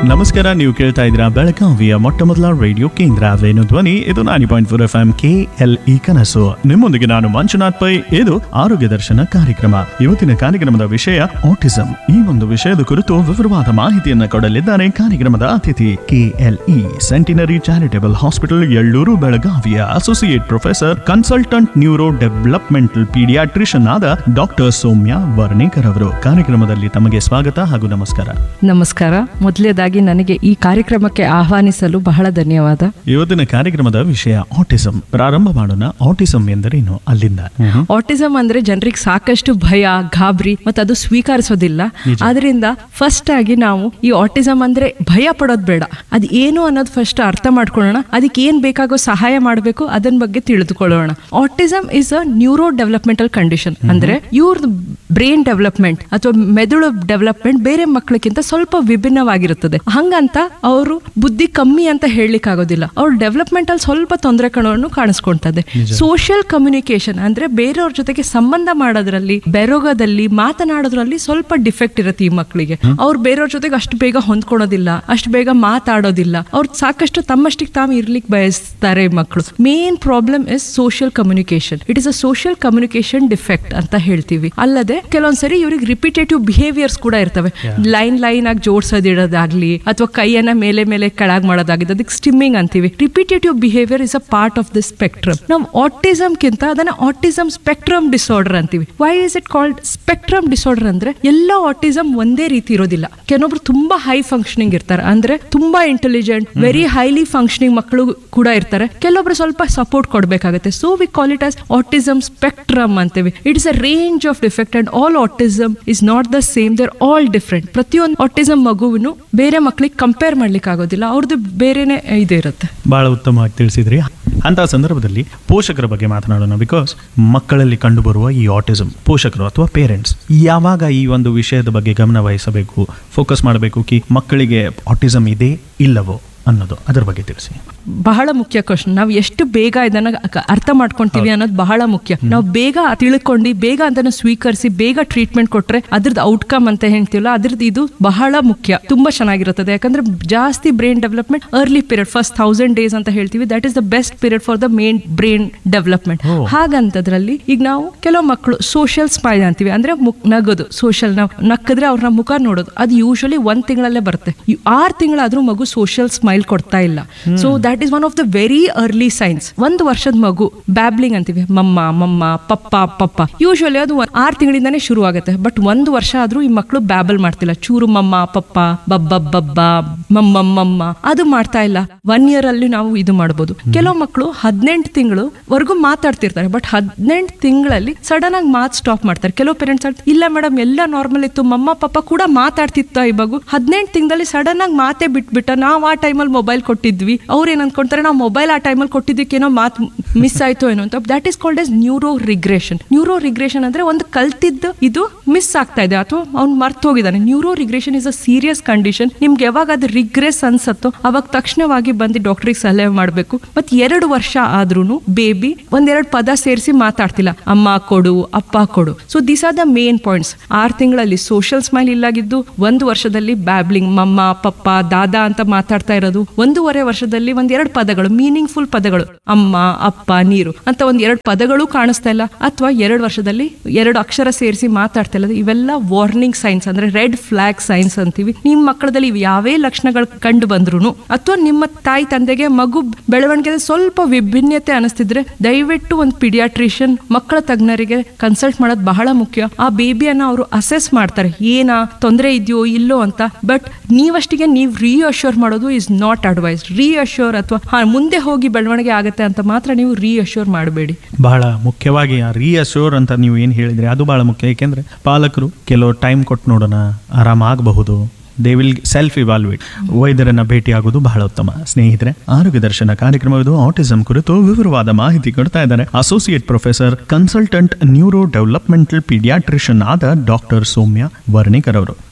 ನಮಸ್ಕಾರ ನೀವು ಕೇಳ್ತಾ ಇದ್ದೀರಾ ಬೆಳಗಾವಿಯ ಮೊಟ್ಟ ಮೊದಲ ರೇಡಿಯೋ ಕೇಂದ್ರ ವೇಣು ಧ್ವನಿ ಇದು ninety point four F M K L E ಕನಸು ನಿಮ್ಮೊಂದಿಗೆ ನಾನು ಮಂಜುನಾಥ್ ಪೈ ಇದು ಆರೋಗ್ಯ ದರ್ಶನ ಕಾರ್ಯಕ್ರಮ ಇವತ್ತಿನ ಕಾರ್ಯಕ್ರಮದ ವಿಷಯ ಆಟಿಸಂ ಈ ಒಂದು ವಿಷಯದ ಕುರಿತು ವಿವರವಾದ ಮಾಹಿತಿಯನ್ನು ಕೊಡಲಿದ್ದಾರೆ ಕಾರ್ಯಕ್ರಮದ ಅತಿಥಿ K L E centenary charitable hospital Yellur ಬೆಳಗಾವಿಯ associate professor consultant neuro developmental paediatrician ಆದ ಡಾಕ್ಟರ್ ಸೌಮ್ಯ ವರ್ಣೇಕರ್ ಅವರು ಕಾರ್ಯಕ್ರಮದಲ್ಲಿ ತಮಗೆ ಸ್ವಾಗತ ಹಾಗೂ ನಮಸ್ಕಾರ ನಮಸ್ಕಾರ ಮೊದಲನೇದಾಗಿ ನನಗೆ ಈ ಕಾರ್ಯಕ್ರಮಕ್ಕೆ ಆಹ್ವಾನಿಸಲು ಬಹಳ ಧನ್ಯವಾದ ಇವತ್ತಿನ ಕಾರ್ಯಕ್ರಮದ ವಿಷಯ ಆಟಿಸಂ ಪ್ರಾರಂಭ ಮಾಡೋಣ ಆಟಿಸಂ ಎಂದರೇನು ಅಲ್ಲಿಂದ ಆಟಿಸಮ್ ಅಂದ್ರೆ ಜನರಿಗೆ ಸಾಕಷ್ಟು ಭಯ ಗಾಬರಿ ಮತ್ತು ಅದು ಸ್ವೀಕರಿಸೋದಿಲ್ಲ ಆದ್ರಿಂದ ಫಸ್ಟ್ ಆಗಿ ನಾವು ಈ ಆಟಿಸಮ್ ಅಂದ್ರೆ ಭಯ ಪಡೋದು ಬೇಡ ಅದು ಏನು ಅನ್ನೋದು ಫಸ್ಟ್ ಅರ್ಥ ಮಾಡ್ಕೊಳ್ಳೋಣ ಅದಕ್ಕೆ ಏನ್ ಬೇಕಾಗೋ ಸಹಾಯ ಮಾಡಬೇಕು ಅದನ್ನ ಬಗ್ಗೆ ತಿಳಿದುಕೊಳ್ಳೋಣ autism is a neuro developmental condition ಅಂದ್ರೆ ಇವ್ರದ್ದು ಬ್ರೈನ್ ಡೆವಲಪ್ಮೆಂಟ್ ಅಥವಾ ಮೆದುಳು ಡೆವಲಪ್ಮೆಂಟ್ ಬೇರೆ ಮಕ್ಕಳಿಗಿಂತ ಸ್ವಲ್ಪ ವಿಭಿನ್ನವಾಗಿರುತ್ತದೆ ಹಂಗಂತ ಅವರು ಬುದ್ಧಿ ಕಮ್ಮಿ ಅಂತ ಹೇಳಲಿಕ್ಕೆ ಆಗೋದಿಲ್ಲ ಅವ್ರ ಡೆವಲಪ್ಮೆಂಟ್ ಅಲ್ಲಿ ಸ್ವಲ್ಪ ತೊಂದರೆ ಕಣವನ್ನು ಕಾಣಿಸ್ಕೊಳ್ತದೆ ಸೋಷಿಯಲ್ ಕಮ್ಯುನಿಕೇಶನ್ ಅಂದ್ರೆ ಬೇರೆಯವ್ರ ಜೊತೆಗೆ ಸಂಬಂಧ ಮಾಡೋದ್ರಲ್ಲಿ ಬೆರೋಗದಲ್ಲಿ ಮಾತನಾಡೋದ್ರಲ್ಲಿ ಸ್ವಲ್ಪ ಡಿಫೆಕ್ಟ್ ಇರುತ್ತೆ ಈ ಮಕ್ಕಳಿಗೆ ಅವ್ರು ಬೇರೆಯವ್ರ ಜೊತೆಗೆ ಅಷ್ಟು ಬೇಗ ಹೊಂದ್ಕೊಳೋದಿಲ್ಲ ಅಷ್ಟು ಬೇಗ ಮಾತಾಡೋದಿಲ್ಲ ಅವ್ರು ಸಾಕಷ್ಟು ತಮ್ಮಷ್ಟಿಗೆ ತಾವು ಇರ್ಲಿಕ್ಕೆ ಬಯಸ್ತಾರೆ ಮಕ್ಕಳು main problem is social communication it is a social communication defect ಅಂತ ಹೇಳ್ತೀವಿ ಅಲ್ಲದೆ ಕೆಲವೊಂದ್ಸರಿ ಇವ್ರಿಗೆ ರಿಪಿಟೇಟಿವ್ ಬಿಹೇವಿಯರ್ಸ್ ಕೂಡ ಇರ್ತವೆ ಲೈನ್ ಲೈನ್ ಆಗಿ ಜೋಡ್ಸೋದಿಡೋದಾಗ್ಲಿ ಅಥವಾ ಕೈಯನ್ನ ಮೇಲೆ ಮೇಲೆ ಕೆಳಗ್ ಮಾಡೋದಾಗಿದೆ ಅದಕ್ಕೆ ಸ್ಟಿಮ್ಮಿಂಗ್ ಅಂತೀವಿ repetitive behaviour is a part of the spectrum ನಾವು ಆಟಿಸಮ್ ಕಿಂತ ಅದನ್ನ ಆಟಿಸಮ್ ಸ್ಪೆಕ್ಟ್ರಮ್ ಡಿಸಾರ್ಡರ್ ಅಂತೀವಿ why is it called spectrum disorder ಅಂದ್ರೆ ಎಲ್ಲ ಆಟಿಸಮ್ ಒಂದೇ ರೀತಿ ಇರೋದಿಲ್ಲ ಕೆಲವೊಬ್ರು ತುಂಬಾ ಹೈ ಫಂಕ್ಷನಿಂಗ್ ಇರ್ತಾರೆ ಅಂದ್ರೆ ತುಂಬಾ ಇಂಟೆಲಿಜೆಂಟ್ ವೆರಿ ಹೈಲಿ ಫಂಕ್ಷನಿಂಗ್ ಮಕ್ಕಳು ಕೂಡ ಇರ್ತಾರೆ ಕೆಲವೊಬ್ರು ಸ್ವಲ್ಪ ಸಪೋರ್ಟ್ ಕೊಡಬೇಕಾಗುತ್ತೆ so we call it as autism spectrum ಅಂತೀವಿ it is a range of defect and all autism is not the same there all different ಪ್ರತಿಯೊಂದು ಆಟಿಸಮ್ ಮಗುವಿನು ಬೇರೆ ಮಕ್ಕಳಿಗೆ ಕಂಪೇರ್ ಮಾಡ್ಲಿಕ್ಕೆ ಆಗೋದಿಲ್ಲ ಅವ್ರದ್ದು ಬೇರೆನೆ ಇದು ಇರುತ್ತೆ ಬಹಳ ಉತ್ತಮವಾಗಿ ತಿಳಿಸಿದ್ರಿ ಅಂತ ಸಂದರ್ಭದಲ್ಲಿ ಪೋಷಕರ ಬಗ್ಗೆ ಮಾತನಾಡೋಣ ಬಿಕಾಸ್ ಮಕ್ಕಳಲ್ಲಿ ಕಂಡುಬರುವ ಈ ಆಟಿಸಂ ಪೋಷಕರು ಅಥವಾ ಪೇರೆಂಟ್ಸ್ ಯಾವಾಗ ಈ ಒಂದು ವಿಷಯದ ಬಗ್ಗೆ ಗಮನ ವಹಿಸಬೇಕು ಫೋಕಸ್ ಮಾಡಬೇಕು ಕಿ ಮಕ್ಕಳಿಗೆ ಆಟಿಸಂ ಇದೆ ಇಲ್ಲವೋ ಅನ್ನೋದು ಅದರ ಬಗ್ಗೆ ತಿಳಿಸಿ ಬಹಳ ಮುಖ್ಯ ಕ್ವಶನ್ ನಾವು ಎಷ್ಟು ಬೇಗ ಇದನ್ನ ಕ- ಅರ್ಥ ಮಾಡ್ಕೊಂತೀವಿ ಅನ್ನೋದು ಬಹಳ ಮುಖ್ಯ ನಾವು ಬೇಗ ತಿಳ್ಕೊಂಡು ಬೇಗ ಅದನ್ನ ಸ್ವೀಕರಿಸಿ ಬೇಗ ಟ್ರೀಟ್ಮೆಂಟ್ ಕೊಟ್ರೆ ಅದ್ರದ್ದು ಔಟ್ಕಮ್ ಅಂತ ಹೇಳ್ತೀವಲ್ಲ ಅದ್ರದ್ದು ಇದು ಬಹಳ ಮುಖ್ಯ ತುಂಬಾ ಚೆನ್ನಾಗಿರುತ್ತದೆ ಯಾಕಂದ್ರೆ ಜಾಸ್ತಿ brain development early period first thousand days ಅಂತ ಹೇಳ್ತೀವಿ that is the best period for the main brain development Oh. ಹಾಗಂತದ್ರಲ್ಲಿ ಈಗ ನಾವು ಕೆಲವು ಮಕ್ಕಳು ಸೋಷಿಯಲ್ ಸ್ಮೈಲ್ ಅಂತೀವಿ ಅಂದ್ರೆ ಮುಕ್- ನಗೋದು ಸೋಷಿಯಲ್ ನಾವು ನಕ್ಕಿದ್ರೆ ಅವ್ರನ್ನ ಮುಖ ನೋಡೋದು ಅದು ಯೂಶಲಿ ಒಂದ್ ತಿಂಗಳಲ್ಲೇ ಬರುತ್ತೆ ಈ ಆರ್ ತಿಂಗಳಾದ್ರೂ ಮಗು ಸೋಷಿಯಲ್ ಸ್ಮೈಲ್ ಕೊಡ್ತಾ ಇಲ್ಲ so that is one of the very early signs ಒಂದು ವರ್ಷದ ಮಗು ಬ್ಯಾಬ್ಲಿಂಗ್ ಅಂತೀವಿ ಮಮ್ಮ ಮಮ್ಮ ಪಪ್ಪ ಪಪ್ಪ ಯೂಶಲಿ ಅದು ಒಂದ್- ಆರ್ ತಿಂಗಳಿಂದಾನೇ ಶುರು ಆಗುತ್ತೆ ಬಟ್ ಒಂದು ವರ್ಷ ಆದ್ರೂ ಈ ಮಕ್ಕಳು ಬ್ಯಾಬಲ್ ಮಾಡ್ತಿಲ್ಲ ಚೂರು ಮಮ್ಮ ಪಪ್ಪ ಬಬ್ಬ ಬಬ್ಬ ಮಮ್ಮ ಮಮ್ಮ ಅದು ಮಾಡ್ತಾ ಇಲ್ಲ ಒನ್ ಇಯರ್ ಅಲ್ಲಿ ನಾವು ಇದು ಮಾಡಬಹುದು ಕೆಲವು ಮಕ್ಕಳು ಹದಿನೆಂಟು ತಿಂಗಳು ವರ್ಗು ಮಾತಾಡ್ತಿರ್ತಾರೆ ಬಟ್ ಹದಿನೆಂಟು ತಿಂಗಳಲ್ಲಿ ಸಡನ್ ಆಗಿ ಮಾತು ಸ್ಟಾಪ್ ಮಾಡ್ತಾರೆ ಕೆಲವು ಪೇರೆಂಟ್ಸ್ ಇಲ್ಲ ಮೇಡಮ್ ಎಲ್ಲ ನಾರ್ಮಲ್ ಇತ್ತು ಮಮ್ಮ ಪಪ್ಪ ಕೂಡ ಮಾತಾಡ್ತಿತ್ತ ಈ ಮಗು ಹದಿನೆಂಟು ತಿಂಗಳಲ್ಲಿ ಸಡನ್ ಆಗಿ ಮಾತೇ ಬಿಟ್ಬಿಟ್ಟ ನಾವು ಆ ಟೈಮಲ್ಲಿ ಮೊಬೈಲ್ ಕೊಟ್ಟಿದ್ವಿ ಅವ್ರು ಏನ್ ಅನ್ಕೊಂತಾರೆ ನಾವು ಮೊಬೈಲ್ ಆ ಟೈಮಲ್ಲಿ ಕೊಟ್ಟಿದ್ದಕ್ಕೇನೋ ಮಾತು ಮಿಸ್ ಆಯ್ತು ಏನೋ ಅಂತ that is called as neuro regression neuro regression ಅಂದ್ರೆ ಒಂದು ಕಲ್ತಿದ್ದು ಇದು ಮಿಸ್ ಆಗ್ತಾ ಇದೆ ಅಥವಾ ಅವ್ನು ಮರ್ತ್ ಹೋಗಿದ್ದಾನೆ neuro regression is a serious condition ನಿಮ್ಗೆ ಯಾವಾಗ ಅದು ರಿಗ್ರೆಸ್ ಅನ್ಸತ್ತೋ ಅವಾಗ ತಕ್ಷಣವಾಗಿ ಬಂದು ಡಾಕ್ಟ್ರಿಗೆ ಸಲಹೆ ಮಾಡಬೇಕು ಮತ್ತೆ ಎರಡು ವರ್ಷ ಆದ್ರೂ ಬೇಬಿ ಒಂದೆರಡು ಪದ ಸೇರಿಸಿ ಮಾತಾಡ್ತಿಲ್ಲ ಅಮ್ಮ ಕೊಡು ಅಪ್ಪ ಕೊಡು so this are the main points ಆರು ತಿಂಗಳಲ್ಲಿ ಸೋಷಿಯಲ್ ಸ್ಮೈಲ್ ಇಲ್ಲಾಗಿದ್ದು ಒಂದು ವರ್ಷದಲ್ಲಿ ಬ್ಯಾಬ್ಲಿಂಗ್ ಮಮ್ಮ ಪಪ್ಪ ದಾದಾ ಅಂತ ಮಾತಾಡ್ತಾ ಇರೋದು ಒಂದೂವರೆ ವರ್ಷದಲ್ಲಿ ಒಂದೆರಡು ಪದಗಳು ಮೀನಿಂಗ್ಫುಲ್ ಪದಗಳು ಅಮ್ಮ ಅಪ್ಪ ನೀರು ಅಂತ ಒಂದ್ ಎರಡು ಪದಗಳು ಕಾಣಿಸ್ತಾ ಇಲ್ಲ ಅಥವಾ ಎರಡು ವರ್ಷದಲ್ಲಿ ಎರಡು ಅಕ್ಷರ ಸೇರಿಸಿ ಮಾತಾಡ್ತಾ ಇಲ್ಲ ಇವೆಲ್ಲ ವಾರ್ನಿಂಗ್ ಸೈನ್ಸ್ ಅಂದ್ರೆ ರೆಡ್ ಫ್ಲಾಗ್ ಸೈನ್ಸ್ ಅಂತೀವಿ ನಿಮ್ಮ ಮಕ್ಕಳದಲ್ಲಿ ಇವ್ ಯಾವೇ ಲಕ್ಷಣಗಳು ಕಂಡು ಬಂದ್ರು ಅಥವಾ ನಿಮ್ಮ ತಾಯಿ ತಂದೆಗೆ ಮಗು ಬೆಳವಣಿಗೆ ಸ್ವಲ್ಪ ವಿಭಿನ್ನತೆ ಅನಿಸ್ತಿದ್ರೆ ದಯವಿಟ್ಟು ಒಂದು ಪಿಡಿಯಾಟ್ರಿಷಿಯನ್ ಮಕ್ಕಳ ತಜ್ಞರಿಗೆ ಕನ್ಸಲ್ಟ್ ಮಾಡೋದು ಬಹಳ ಮುಖ್ಯ ಆ ಬೇಬಿಯನ್ನ ಅವರು ಅಸೆಸ್ ಮಾಡ್ತಾರೆ ಏನಾ ತೊಂದರೆ ಇದೆಯೋ ಇಲ್ಲೋ ಅಂತ ಬಟ್ ನೀವಷ್ಟಿಗೆ ನೀವು ರೀಅಶ್ಯೂರ್ ಮಾಡೋದು ಇಸ್ ನಾಟ್ ಅಡ್ವೈಸ್ ರೀಅಶ್ಯೂರ್ ಅಥವಾ ಹಾ ಮುಂದೆ ಹೋಗಿ ಬೆಳವಣಿಗೆ ಆಗುತ್ತೆ ಅಂತ ಮಾತ್ರ ನೀವು ರೀಅಶ್ಯೂರ್ ಮಾಡಬೇಡಿ ಬಹಳ ಮುಖ್ಯವಾಗಿ ಆ ರೀಅಶ್ಯೂರ್ ಅಂತ ನೀವು ಏನು ಹೇಳಿದ್ರಿ ಅದು ಬಹಳ ಮುಖ್ಯ ಏಕೆಂದ್ರೆ ಪಾಲಕರು ಕೆಲವು ಟೈಮ್ ಕೊಟ್ಟು ನೋಡೋಣ ಆರಾಮಾಗಬಹುದು ದೇ ವಿಲ್ ಸೆಲ್ಫ್ ಇವಾಲ್ವೇಟ್ ವೈದ್ಯರನ್ನ ಭೇಟಿಯಾಗೋದು ಬಹಳ ಉತ್ತಮ ಸ್ನೇಹಿತರೆ ಆರೋಗ್ಯ ದರ್ಶನ ಕಾರ್ಯಕ್ರಮವಿದು ಆಟಿಸಂ ಕುರಿತು ವಿವರವಾದ ಮಾಹಿತಿ ಕೊಡ್ತಾ ಇದ್ದಾರೆ associate professor consultant neuro developmental paediatrician ಆದ ಡಾಕ್ಟರ್ ಸೌಮ್ಯ ವರ್ಣಿಕರ್ ಅವರು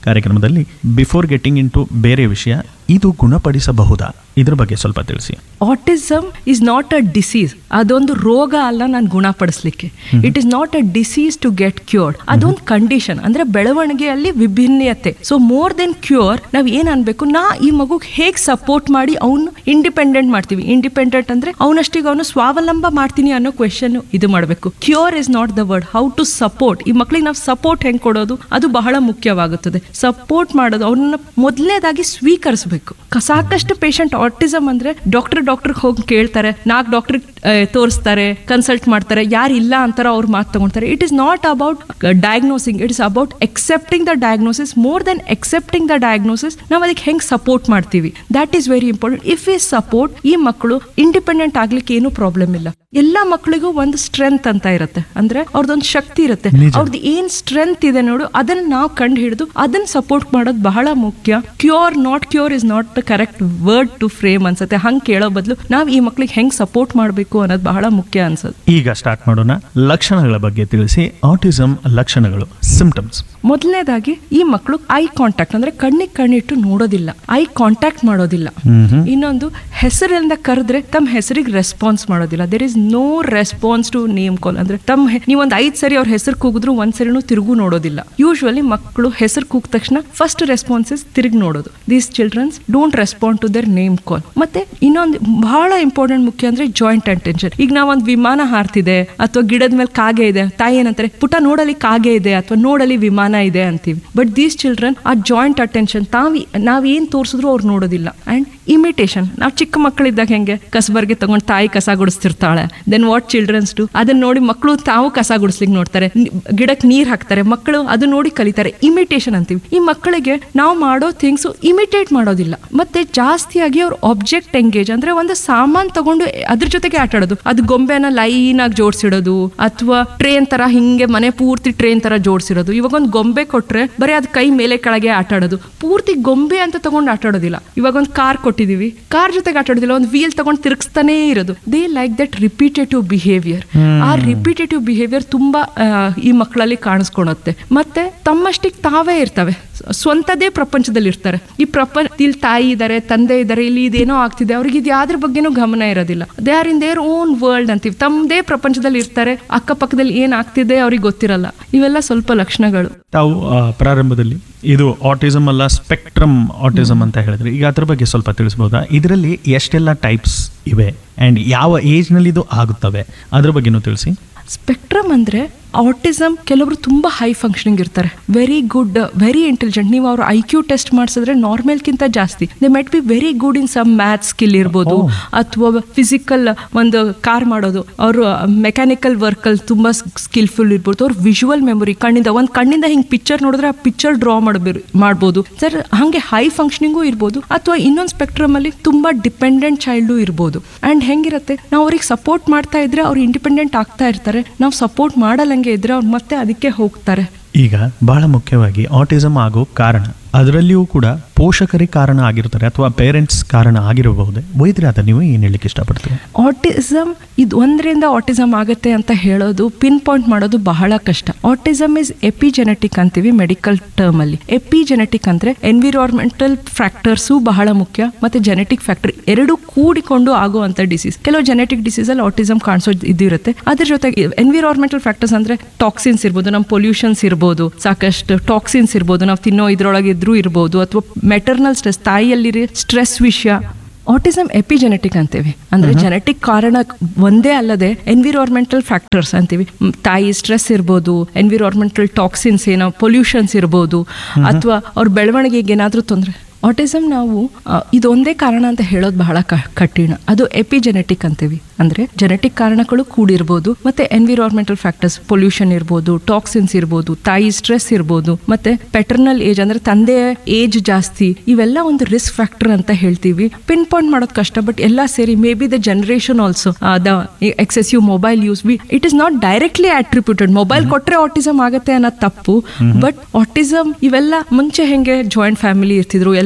ಕಾರ್ಯಕ್ರಮದಲ್ಲಿ ಬಿಫೋರ್ ಗೆಟಿಂಗ್ ಇನ್ ಟು ಬೇರೆ ವಿಷಯ ಇದು ಗುಣಪಡಿಸಬಹುದಾ ಇದ್ರ ಬಗ್ಗೆ ಸ್ವಲ್ಪ ತಿಳಿಸಿ autism is not a disease ಅದೊಂದು ರೋಗ ಅಲ್ಲ ನಾನು ಗುಣಪಡಿಸ್ಲಿಕ್ಕೆ it is not a disease to get cured ಅದೊಂದು ಕಂಡೀಷನ್ ಅಂದ್ರೆ ಬೆಳವಣಿಗೆಯಲ್ಲಿ ವಿಭಿನ್ನತೆ ಸೊ ಮೋರ್ ದೆನ್ ಕ್ಯೂರ್ ನಾವ್ ಏನ್ ಅನ್ಬೇಕು ನಾ ಈ ಮಗುಗೆ ಹೇಗ್ ಸಪೋರ್ಟ್ ಮಾಡಿ ಅವನು ಇಂಡಿಪೆಂಡೆಂಟ್ ಮಾಡ್ತೀವಿ ಇಂಡಿಪೆಂಡೆಂಟ್ ಅಂದ್ರೆ ಅವನಷ್ಟಿಗೆ ಅವನು ಸ್ವಾವಲಂಬ ಮಾಡ್ತೀನಿ ಅನ್ನೋ ಕ್ವೆಶನ್ ಇದು ಮಾಡಬೇಕು cure is not the word how to support ಈ ಮಕ್ಳಿಗೆ ನಾವು ಸಪೋರ್ಟ್ ಹೆಂಗ್ ಕೊಡೋದು ಅದು ಬಹಳ ಮುಖ್ಯವಾಗುತ್ತದೆ ಸಪೋರ್ಟ್ ಮಾಡೋದು ಅವ್ರನ್ನ ಮೊದಲನೇದಾಗಿ ಸ್ವೀಕರಿಸಬೇಕು ಸಾಕಷ್ಟು ಪೇಷಂಟ್ ಆಟಿಸಮ್ ಅಂದ್ರೆ ಡಾಕ್ಟರ್ ಡಾಕ್ಟರ್ ಹೋಗಿ ಕೇಳ್ತಾರೆ ನಾಲ್ಕು ಡಾಕ್ಟರ್ ತೋರಿಸ್ತಾರೆ ಕನ್ಸಲ್ಟ್ ಮಾಡ್ತಾರೆ ಯಾರು ಇಲ್ಲ ಅಂತಾರ ಅವ್ರ ಮಾತು ತಗೊಳ್ತಾರೆ it is not about diagnosing it is about accepting the diagnosis more than accepting the diagnosis ನಾವು ಅದಕ್ಕೆ ಹೆಂಗ್ ಸಪೋರ್ಟ್ ಮಾಡ್ತೀವಿ that is very important if ಈ ಸಪೋರ್ಟ್ ಈ ಮಕ್ಕಳು ಇಂಡಿಪೆಂಡೆಂಟ್ ಆಗ್ಲಿಕ್ಕೆ ಏನು ಪ್ರಾಬ್ಲಮ್ ಇಲ್ಲ ಎಲ್ಲ ಮಕ್ಕಳಿಗೂ ಒಂದು ಸ್ಟ್ರೆಂತ್ ಅಂತ ಇರುತ್ತೆ ಅಂದ್ರೆ ಅವ್ರದ್ದೊಂದು ಶಕ್ತಿ ಇರುತ್ತೆ ನಿಜ. ಅವ್ರದ್ದು ಏನ್ ಸ್ಟ್ರೆಂತ್ ಇದೆ ನೋಡು ಅದನ್ನ ನಾವು ಕಂಡು ಹಿಡಿದು ಅದನ್ನ ಸಪೋರ್ಟ್ ಮಾಡೋದು ಬಹಳ ಮುಖ್ಯ cure not cure is not the correct word to frame ಅನ್ಸುತ್ತೆ ಹಂಗೆ ಕೇಳೋ ಬದಲು ನಾವು ಈ ಮಕ್ಳಿಗೆ ಹೆಂಗ್ ಸಪೋರ್ಟ್ ಮಾಡಬೇಕು ಅನ್ನೋದು ಬಹಳ ಮುಖ್ಯ ಅನ್ಸುತ್ತೆ ಈಗ ಸ್ಟಾರ್ಟ್ ಮಾಡೋಣ ಲಕ್ಷಣಗಳ ಬಗ್ಗೆ ತಿಳಿಸಿ ಆಟಿಸಮ್ ಲಕ್ಷಣಗಳು ಸಿಂಪ್ಟಮ್ಸ್ ಮೊದಲನೇದಾಗಿ ಈ ಮಕ್ಕಳು ಐ ಕಾಂಟ್ಯಾಕ್ಟ್ ಅಂದ್ರೆ ಕಣ್ಣಿಗೆ ಕಣ್ಣಿಟ್ಟು ನೋಡೋದಿಲ್ಲ ಐ ಕಾಂಟ್ಯಾಕ್ಟ್ ಮಾಡೋದಿಲ್ಲ ಇನ್ನೊಂದು ಹೆಸರಿಂದ ಕರೆದ್ರೆ ತಮ್ಮ ಹೆಸರಿಗೆ ರೆಸ್ಪಾನ್ಸ್ ಮಾಡೋದಿಲ್ಲ there is no response to name call ಅಂದ್ರೆ ತಮ್ಮ ಹೆ- ನೀವೊಂದ್ ಐದ್ ಸರಿ ಅವ್ರ ಹೆಸರು ಕೂಗಿದ್ರು ಒಂದ್ ಸರಿನೂ ತಿರುಗು ನೋಡೋದಿಲ್ಲ ಯೂಶುವಲಿ ಮಕ್ಕಳು ಹೆಸರು ಕೂಗ ತಕ್ಷಣ ಫಸ್ಟ್ ರೆಸ್ಪಾನ್ಸಸ್ ತಿರುಗಿ ನೋಡೋದು these childrens don't respond to their name call ಮತ್ತೆ ಇನ್ನೊಂದು ಬಹಳ ಇಂಪಾರ್ಟೆಂಟ್ ಮುಖ್ಯ ಅಂದ್ರೆ ಜಾಯಿಂಟ್ ಅಟೆನ್ಷನ್ ಈಗ ನಾವೊಂದು ವಿಮಾನ ಹಾರ್ತಿದೆ ಅಥವಾ ಗಿಡದ ಮೇಲೆ ಕಾಗೆ ಇದೆ ತಾಯಿ ಏನಂತಾರೆ ಪುಟ ನೋಡಲಿ ಕಾಗೆ ಇದೆ ಅಥವಾ ನೋಡಲಿ ವಿಮಾನ ಇದೆ ಅಂತೀವಿ but these children uh joint attention ತಾವ್ ನಾವ್ ಏನ್ ತೋರಿಸಿದ್ರು ಅವ್ರು ನೋಡೋದಿಲ್ಲ ಅಂಡ್ ಇಮಿಟೇಷನ್ ನಾವು ಚಿಕ್ಕ ಮಕ್ಕಳಿದ್ದಾಗ ಹೆಂಗೆ ಕಸಬರ್ಗೆ ತಗೊಂಡು ತಾಯಿ ಕಸ ಗುಡಿಸ್ತಿರ್ತಾಳೆ ದೆನ್ ವಾಟ್ ಚಿಲ್ಡ್ರನ್ಸ್ ಡು ಅದನ್ನ ನೋಡಿ ಮಕ್ಕಳು ತಾವು ಕಸ ಗುಡಿಸ್ಲಿಕ್ಕೆ ನೋಡ್ತಾರೆ ನಿ- ಗಿಡಕ್ಕೆ ನೀರ್ ಹಾಕ್ತಾರೆ ಮಕ್ಕಳು ಅದು ನೋಡಿ ಕಲಿತಾರೆ ಇಮಿಟೇಷನ್ ಅಂತೀವಿ ಈ ಮಕ್ಕಳಿಗೆ ನಾವು ಮಾಡೋ ಥಿಂಗ್ಸ್ ಇಮಿಟೇಟ್ ಮಾಡೋದಿಲ್ಲ ಮತ್ತೆ ಜಾಸ್ತಿಯಾಗಿ ಅವ್ರ ಆಬ್ಜೆಕ್ಟ್ ಎಂಗೇಜ್ ಅಂದ್ರೆ ಒಂದು ಸಾಮಾನ್ ತಗೊಂಡು ಅದ್ರ ಜೊತೆಗೆ ಆಟ ಆಡೋದು ಅದು ಗೊಂಬೆನ ಲೈನ್ ಆಗಿ ಜೋಡಿಸಿಡೋದು ಅಥವಾ ಟ್ರೇನ್ ತರ ಹಿಂಗೆ ಮನೆ ಪೂರ್ತಿ ಟ್ರೇನ್ ತರ ಜೋಡಿಸಿರೋದು ಇವಾಗ ಒಂದು ಗೊಂಬೆ ಕೊಟ್ರೆ ಬರೀ ಅದ್ ಕೈ ಮೇಲೆ ಕೆಳಗೆ ಆಟ ಆಡೋದು ಪೂರ್ತಿ ಗೊಂಬೆ ಅಂತ ತಗೊಂಡು ಆಟ ಆಡೋದಿಲ್ಲ ಇವಾಗ ಒಂದು ಕಾರ್ ಕೊಟ್ಟಿದೀವಿ ಕಾರ್ ಜೊತೆಗೆ ಆಟ ಆಡೋದಿಲ್ಲ ಒಂದು ವೀಲ್ ತಗೊಂಡು ತಿರುಗಿಸ್ತಾನೇ ಇರೋದು they like that repetitive behaviour uh repetitive behaviour ತುಂಬಾ ಆ, ಈ ಮಕ್ಕಳಲ್ಲಿ ಕಾಣಿಸ್ಕೊಳುತ್ತೆ ಮತ್ತೆ ತಮ್ಮಷ್ಟಿಗೆ ತಾವೇ ಇರ್ತವೆ ಸ್- ಸ್ವಂತದೇ ಪ್ರಪಂಚದಲ್ಲಿ ಇರ್ತಾರೆ ಈ ಪ್ರಪಂಚ ಇಲ್ಲಿ ತಾಯಿ ಇದ್ದಾರೆ ತಂದೆ ಇದ್ದಾರೆ ಇಲ್ಲಿ ಇದೇನೋ ಆಗ್ತಿದೆ ಅವ್ರಿಗೆ ಇದು ಯಾವ್ದ್ರ ಬಗ್ಗೆನೂ ಗಮನ ಇರೋದಿಲ್ಲ they are in their own world ಅಂತೀವಿ ತಮ್ಮದೇ ಪ್ರಪಂಚದಲ್ಲಿ ಇರ್ತಾರೆ ಅಕ್ಕಪಕ್ಕದಲ್ಲಿ ಏನ್ ಆಗ್ತಿದೆ ಅವ್ರಿಗೆ ಗೊತ್ತಿರಲ್ಲ ಇವೆಲ್ಲ ಸ್ವಲ್ಪ ಲಕ್ಷಣಗಳು ತಾವು ಆ, ಪ್ರಾರಂಭದಲ್ಲಿ ಇದು ಆಟಿಸಮ್ ಅಲ್ಲ ಸ್ಪೆಕ್ಟ್ರಮ್ ಆಟಿಸಮ್ ಅಂತ ಹೇಳಿದ್ರೆ ಈಗ ಅದ್ರ ಬಗ್ಗೆ ಸ್ವಲ್ಪ ತಿಳಿಸ್ಬೋದಾ ಇದರಲ್ಲಿ ಎಷ್ಟೆಲ್ಲ ಟೈಪ್ಸ್ ಇವೆ ಅಂಡ್ ಯಾವ ಏಜ್ ನಲ್ಲಿ ಇದು ಆಗುತ್ತವೆ ಅದ್ರ ಬಗ್ಗೆನೂ ತಿಳಿಸಿ ಸ್ಪೆಕ್ಟ್ರಮ್ ಅಂದ್ರೆ ಆಟಿಸಮ್ ಕೆಲವರು ತುಂಬಾ ಹೈ ಫಂಕ್ಷನಿಂಗ್ ಇರ್ತಾರೆ ವೆರಿ ಗುಡ್ ವೆರಿ ಇಂಟೆಲಿಜೆಂಟ್ ನೀವು ಅವ್ರ ಐ ಕ್ಯೂ ಟೆಸ್ಟ್ ಮಾಡಿಸಿದ್ರೆ ನಾರ್ಮಲ್ಗಿಂತ ಜಾಸ್ತಿ they might be very good in some maths skill ಇರ್ಬೋದು Oh. ಅಥವಾ ಫಿಸಿಕಲ್ ಒಂದು ಕಾರ್ ಮಾಡೋದು ಅವರು ಮೆಕ್ಯಾನಿಕಲ್ ವರ್ಕಲ್ಲಿ ತುಂಬಾ ಸ್ಕಿಲ್ಫುಲ್ ಇರ್ಬೋದು ಅವ್ರ ವಿಜುವಲ್ ಮೆಮೊರಿ ಕಣ್ಣಿಂದ ಒಂದು ಕಣ್ಣಿಂದ ಹಿಂಗೆ ಪಿಕ್ಚರ್ ನೋಡಿದ್ರೆ ಆ ಪಿಕ್ಚರ್ ಡ್ರಾ ಮಾಡಬೇಕು ಮಾಡ್ಬೋದು ಸರ್ ಹಾಗೆ ಹೈ ಫಂಕ್ಷನಿಂಗು ಇರ್ಬೋದು ಅಥವಾ ಇನ್ನೊಂದು ಸ್ಪೆಕ್ಟ್ರಮ್ ಅಲ್ಲಿ ತುಂಬಾ ಡಿಪೆಂಡೆಂಟ್ ಚೈಲ್ಡು ಇರ್ಬೋದು ಅಂಡ್ ಹೆಂಗಿರುತ್ತೆ ನಾವು ಅವ್ರಿಗೆ ಸಪೋರ್ಟ್ ಮಾಡ್ತಾ ಇದ್ರೆ ಅವ್ರು ಇಂಡಿಪೆಂಡೆಂಟ್ ಆಗ್ತಾ ಇರ್ತಾರೆ ನಾವು ಸಪೋರ್ಟ್ ಮಾಡಲ್ಲಂಗೆ ಇದ್ರೆ ಅವ್ರು ಮತ್ತೆ ಅದಕ್ಕೆ ಹೋಗ್ತಾರೆ ಈಗ ಬಹಳ ಮುಖ್ಯವಾಗಿ ಆಟಿಸಮ್ ಆಗೋ ಕಾರಣ ಅದರಲ್ಲಿಯೂ ಕೂಡ ಪೋಷಕರೇ ಕಾರಣ ಆಗಿರ್ತಾರೆ ಅಥವಾ ಪೇರೆಂಟ್ಸ್ ಕಾರಣ ಆಗಿರಬಹುದೇ ವೈದ್ಯರಾದ ನೀವು ಏನು ಹೇಳಲಿಕ್ಕೆ ಇಷ್ಟಪಡ್ತೀವಿ ಆಟಿಸಮ್ ಇದು ಒಂದರಿಂದ ಆಟಿಸಮ್ ಆಗುತ್ತೆ ಅಂತ ಹೇಳೋದು ಪಿನ್ ಪಾಯಿಂಟ್ ಮಾಡೋದು ಬಹಳ ಕಷ್ಟ ಆಟಿಸಮ್ ಇಸ್ ಎಪಿಜೆನೆಟಿಕ್ ಅಂತೀವಿ ಮೆಡಿಕಲ್ ಟರ್ಮ್ ಅಲ್ಲಿ ಎಪಿಜೆನೆಟಿಕ್ ಅಂದ್ರೆ ಎನ್ವಿರಾನ್ಮೆಂಟಲ್ ಫ್ಯಾಕ್ಟರ್ಸು ಬಹಳ ಮುಖ್ಯ ಮತ್ತೆ ಜೆನೆಟಿಕ್ ಫ್ಯಾಕ್ಟರ್ ಎರಡು ಕೂಡಿಕೊಂಡು ಆಗುವಂತ ಡಿಸೀಸ್ ಕೆಲವು ಜೆನೆಟಿಕ್ ಡಿಸೀಸ್ ಅಲ್ಲಿ ಆಟಿಸಮ್ ಕಾಣಿಸೋ ಇದಿರುತ್ತೆ ಅದ್ರ ಜೊತೆಗೆ ಎನ್ವಿರಾನ್ಮೆಂಟಲ್ ಫ್ಯಾಕ್ಟರ್ಸ್ ಅಂದ್ರೆ ಟಾಕ್ಸಿನ್ಸ್ ಇರ್ಬೋದು ನಮ್ಮ ಪೊಲ್ಯೂಷನ್ಸ್ ಇರ್ಬೋದು ಸಾಕಷ್ಟು ಟಾಕ್ಸಿನ್ಸ್ ಇರ್ಬೋದು ನಾವು ತಿನ್ನೋ ಇದ್ರೊಳಗೆ ಇದ್ರೂ ಇರ್ಬೋದು ಅಥವಾ ಮೆಟರ್ನಲ್ ಸ್ಟ್ರೆಸ್ ತಾಯಿಯಲ್ಲಿ ಸ್ಟ್ರೆಸ್ ವಿಷಯ ಆಟಿಸಮ್ ಎಪಿಜೆನೆಟಿಕ್ ಅಂತೀವಿ ಅಂದ್ರೆ ಜೆನೆಟಿಕ್ ಕಾರಣ ಒಂದೇ ಅಲ್ಲದೆ ಎನ್ವಿರಾನ್ಮೆಂಟಲ್ ಫ್ಯಾಕ್ಟರ್ಸ್ ಅಂತೀವಿ ಮ್, ತಾಯಿ ಸ್ಟ್ರೆಸ್ ಇರ್ಬೋದು ಎನ್ವಿರಾನ್ಮೆಂಟಲ್ ಟಾಕ್ಸಿನ್ಸ್ ಏನೋ ಪೊಲ್ಯೂಷನ್ಸ್ ಇರ್ಬೋದು ಅಥವಾ ಅವ್ರ ಬೆಳವಣಿಗೆಗೆ ಏನಾದರೂ ತೊಂದರೆ ಆಟಿಸಮ್ ನಾವು ಆ, ಇದೊಂದೇ ಕಾರಣ ಅಂತ ಹೇಳೋದು ಬಹಳ ಕ- ಕಠಿಣ ಅದು ಎಪಿಜೆನೆಟಿಕ್ ಅಂತೀವಿ ಅಂದ್ರೆ ಜೆನೆಟಿಕ್ ಕಾರಣಗಳು ಕೂಡಿರ್ಬೋದು ಮತ್ತೆ ಎನ್ವಿರಾನ್ಮೆಂಟಲ್ ಫ್ಯಾಕ್ಟರ್ಸ್ ಪೊಲ್ಯೂಷನ್ ಇರ್ಬೋದು ಟಾಕ್ಸಿನ್ಸ್ ಇರ್ಬೋದು ತಾಯಿ ಸ್ಟ್ರೆಸ್ ಇರ್ಬೋದು ಮತ್ತೆ ಪೆಟರ್ನಲ್ ಏಜ್ ಅಂದ್ರೆ ತಂದೆ ಏಜ್ ಜಾಸ್ತಿ ಇವೆಲ್ಲ ಒಂದು ರಿಸ್ಕ್ ಫ್ಯಾಕ್ಟರ್ ಅಂತ ಹೇಳ್ತೀವಿ ಪಿನ್ ಪಾಯಿಂಟ್ ಮಾಡೋದು ಕಷ್ಟ ಬಟ್ ಎಲ್ಲ ಸೇರಿ may be the generation also the excessive mobile use we it is not directly attributed mobile ಕೊಟ್ರೆ ಆಟಿಸಮ್ ಆಗುತ್ತೆ ಅನ್ನೋದು ತಪ್ಪು ಬಟ್ ಆಟಿಸಮ್ ಇವೆಲ್ಲ ಮುಂಚೆ ಹೆಂಗೆ ಜಾಯಿಂಟ್ ಫ್ಯಾಮಿಲಿ ಇರ್ತಿದ್ರು ಎಲ್ಲ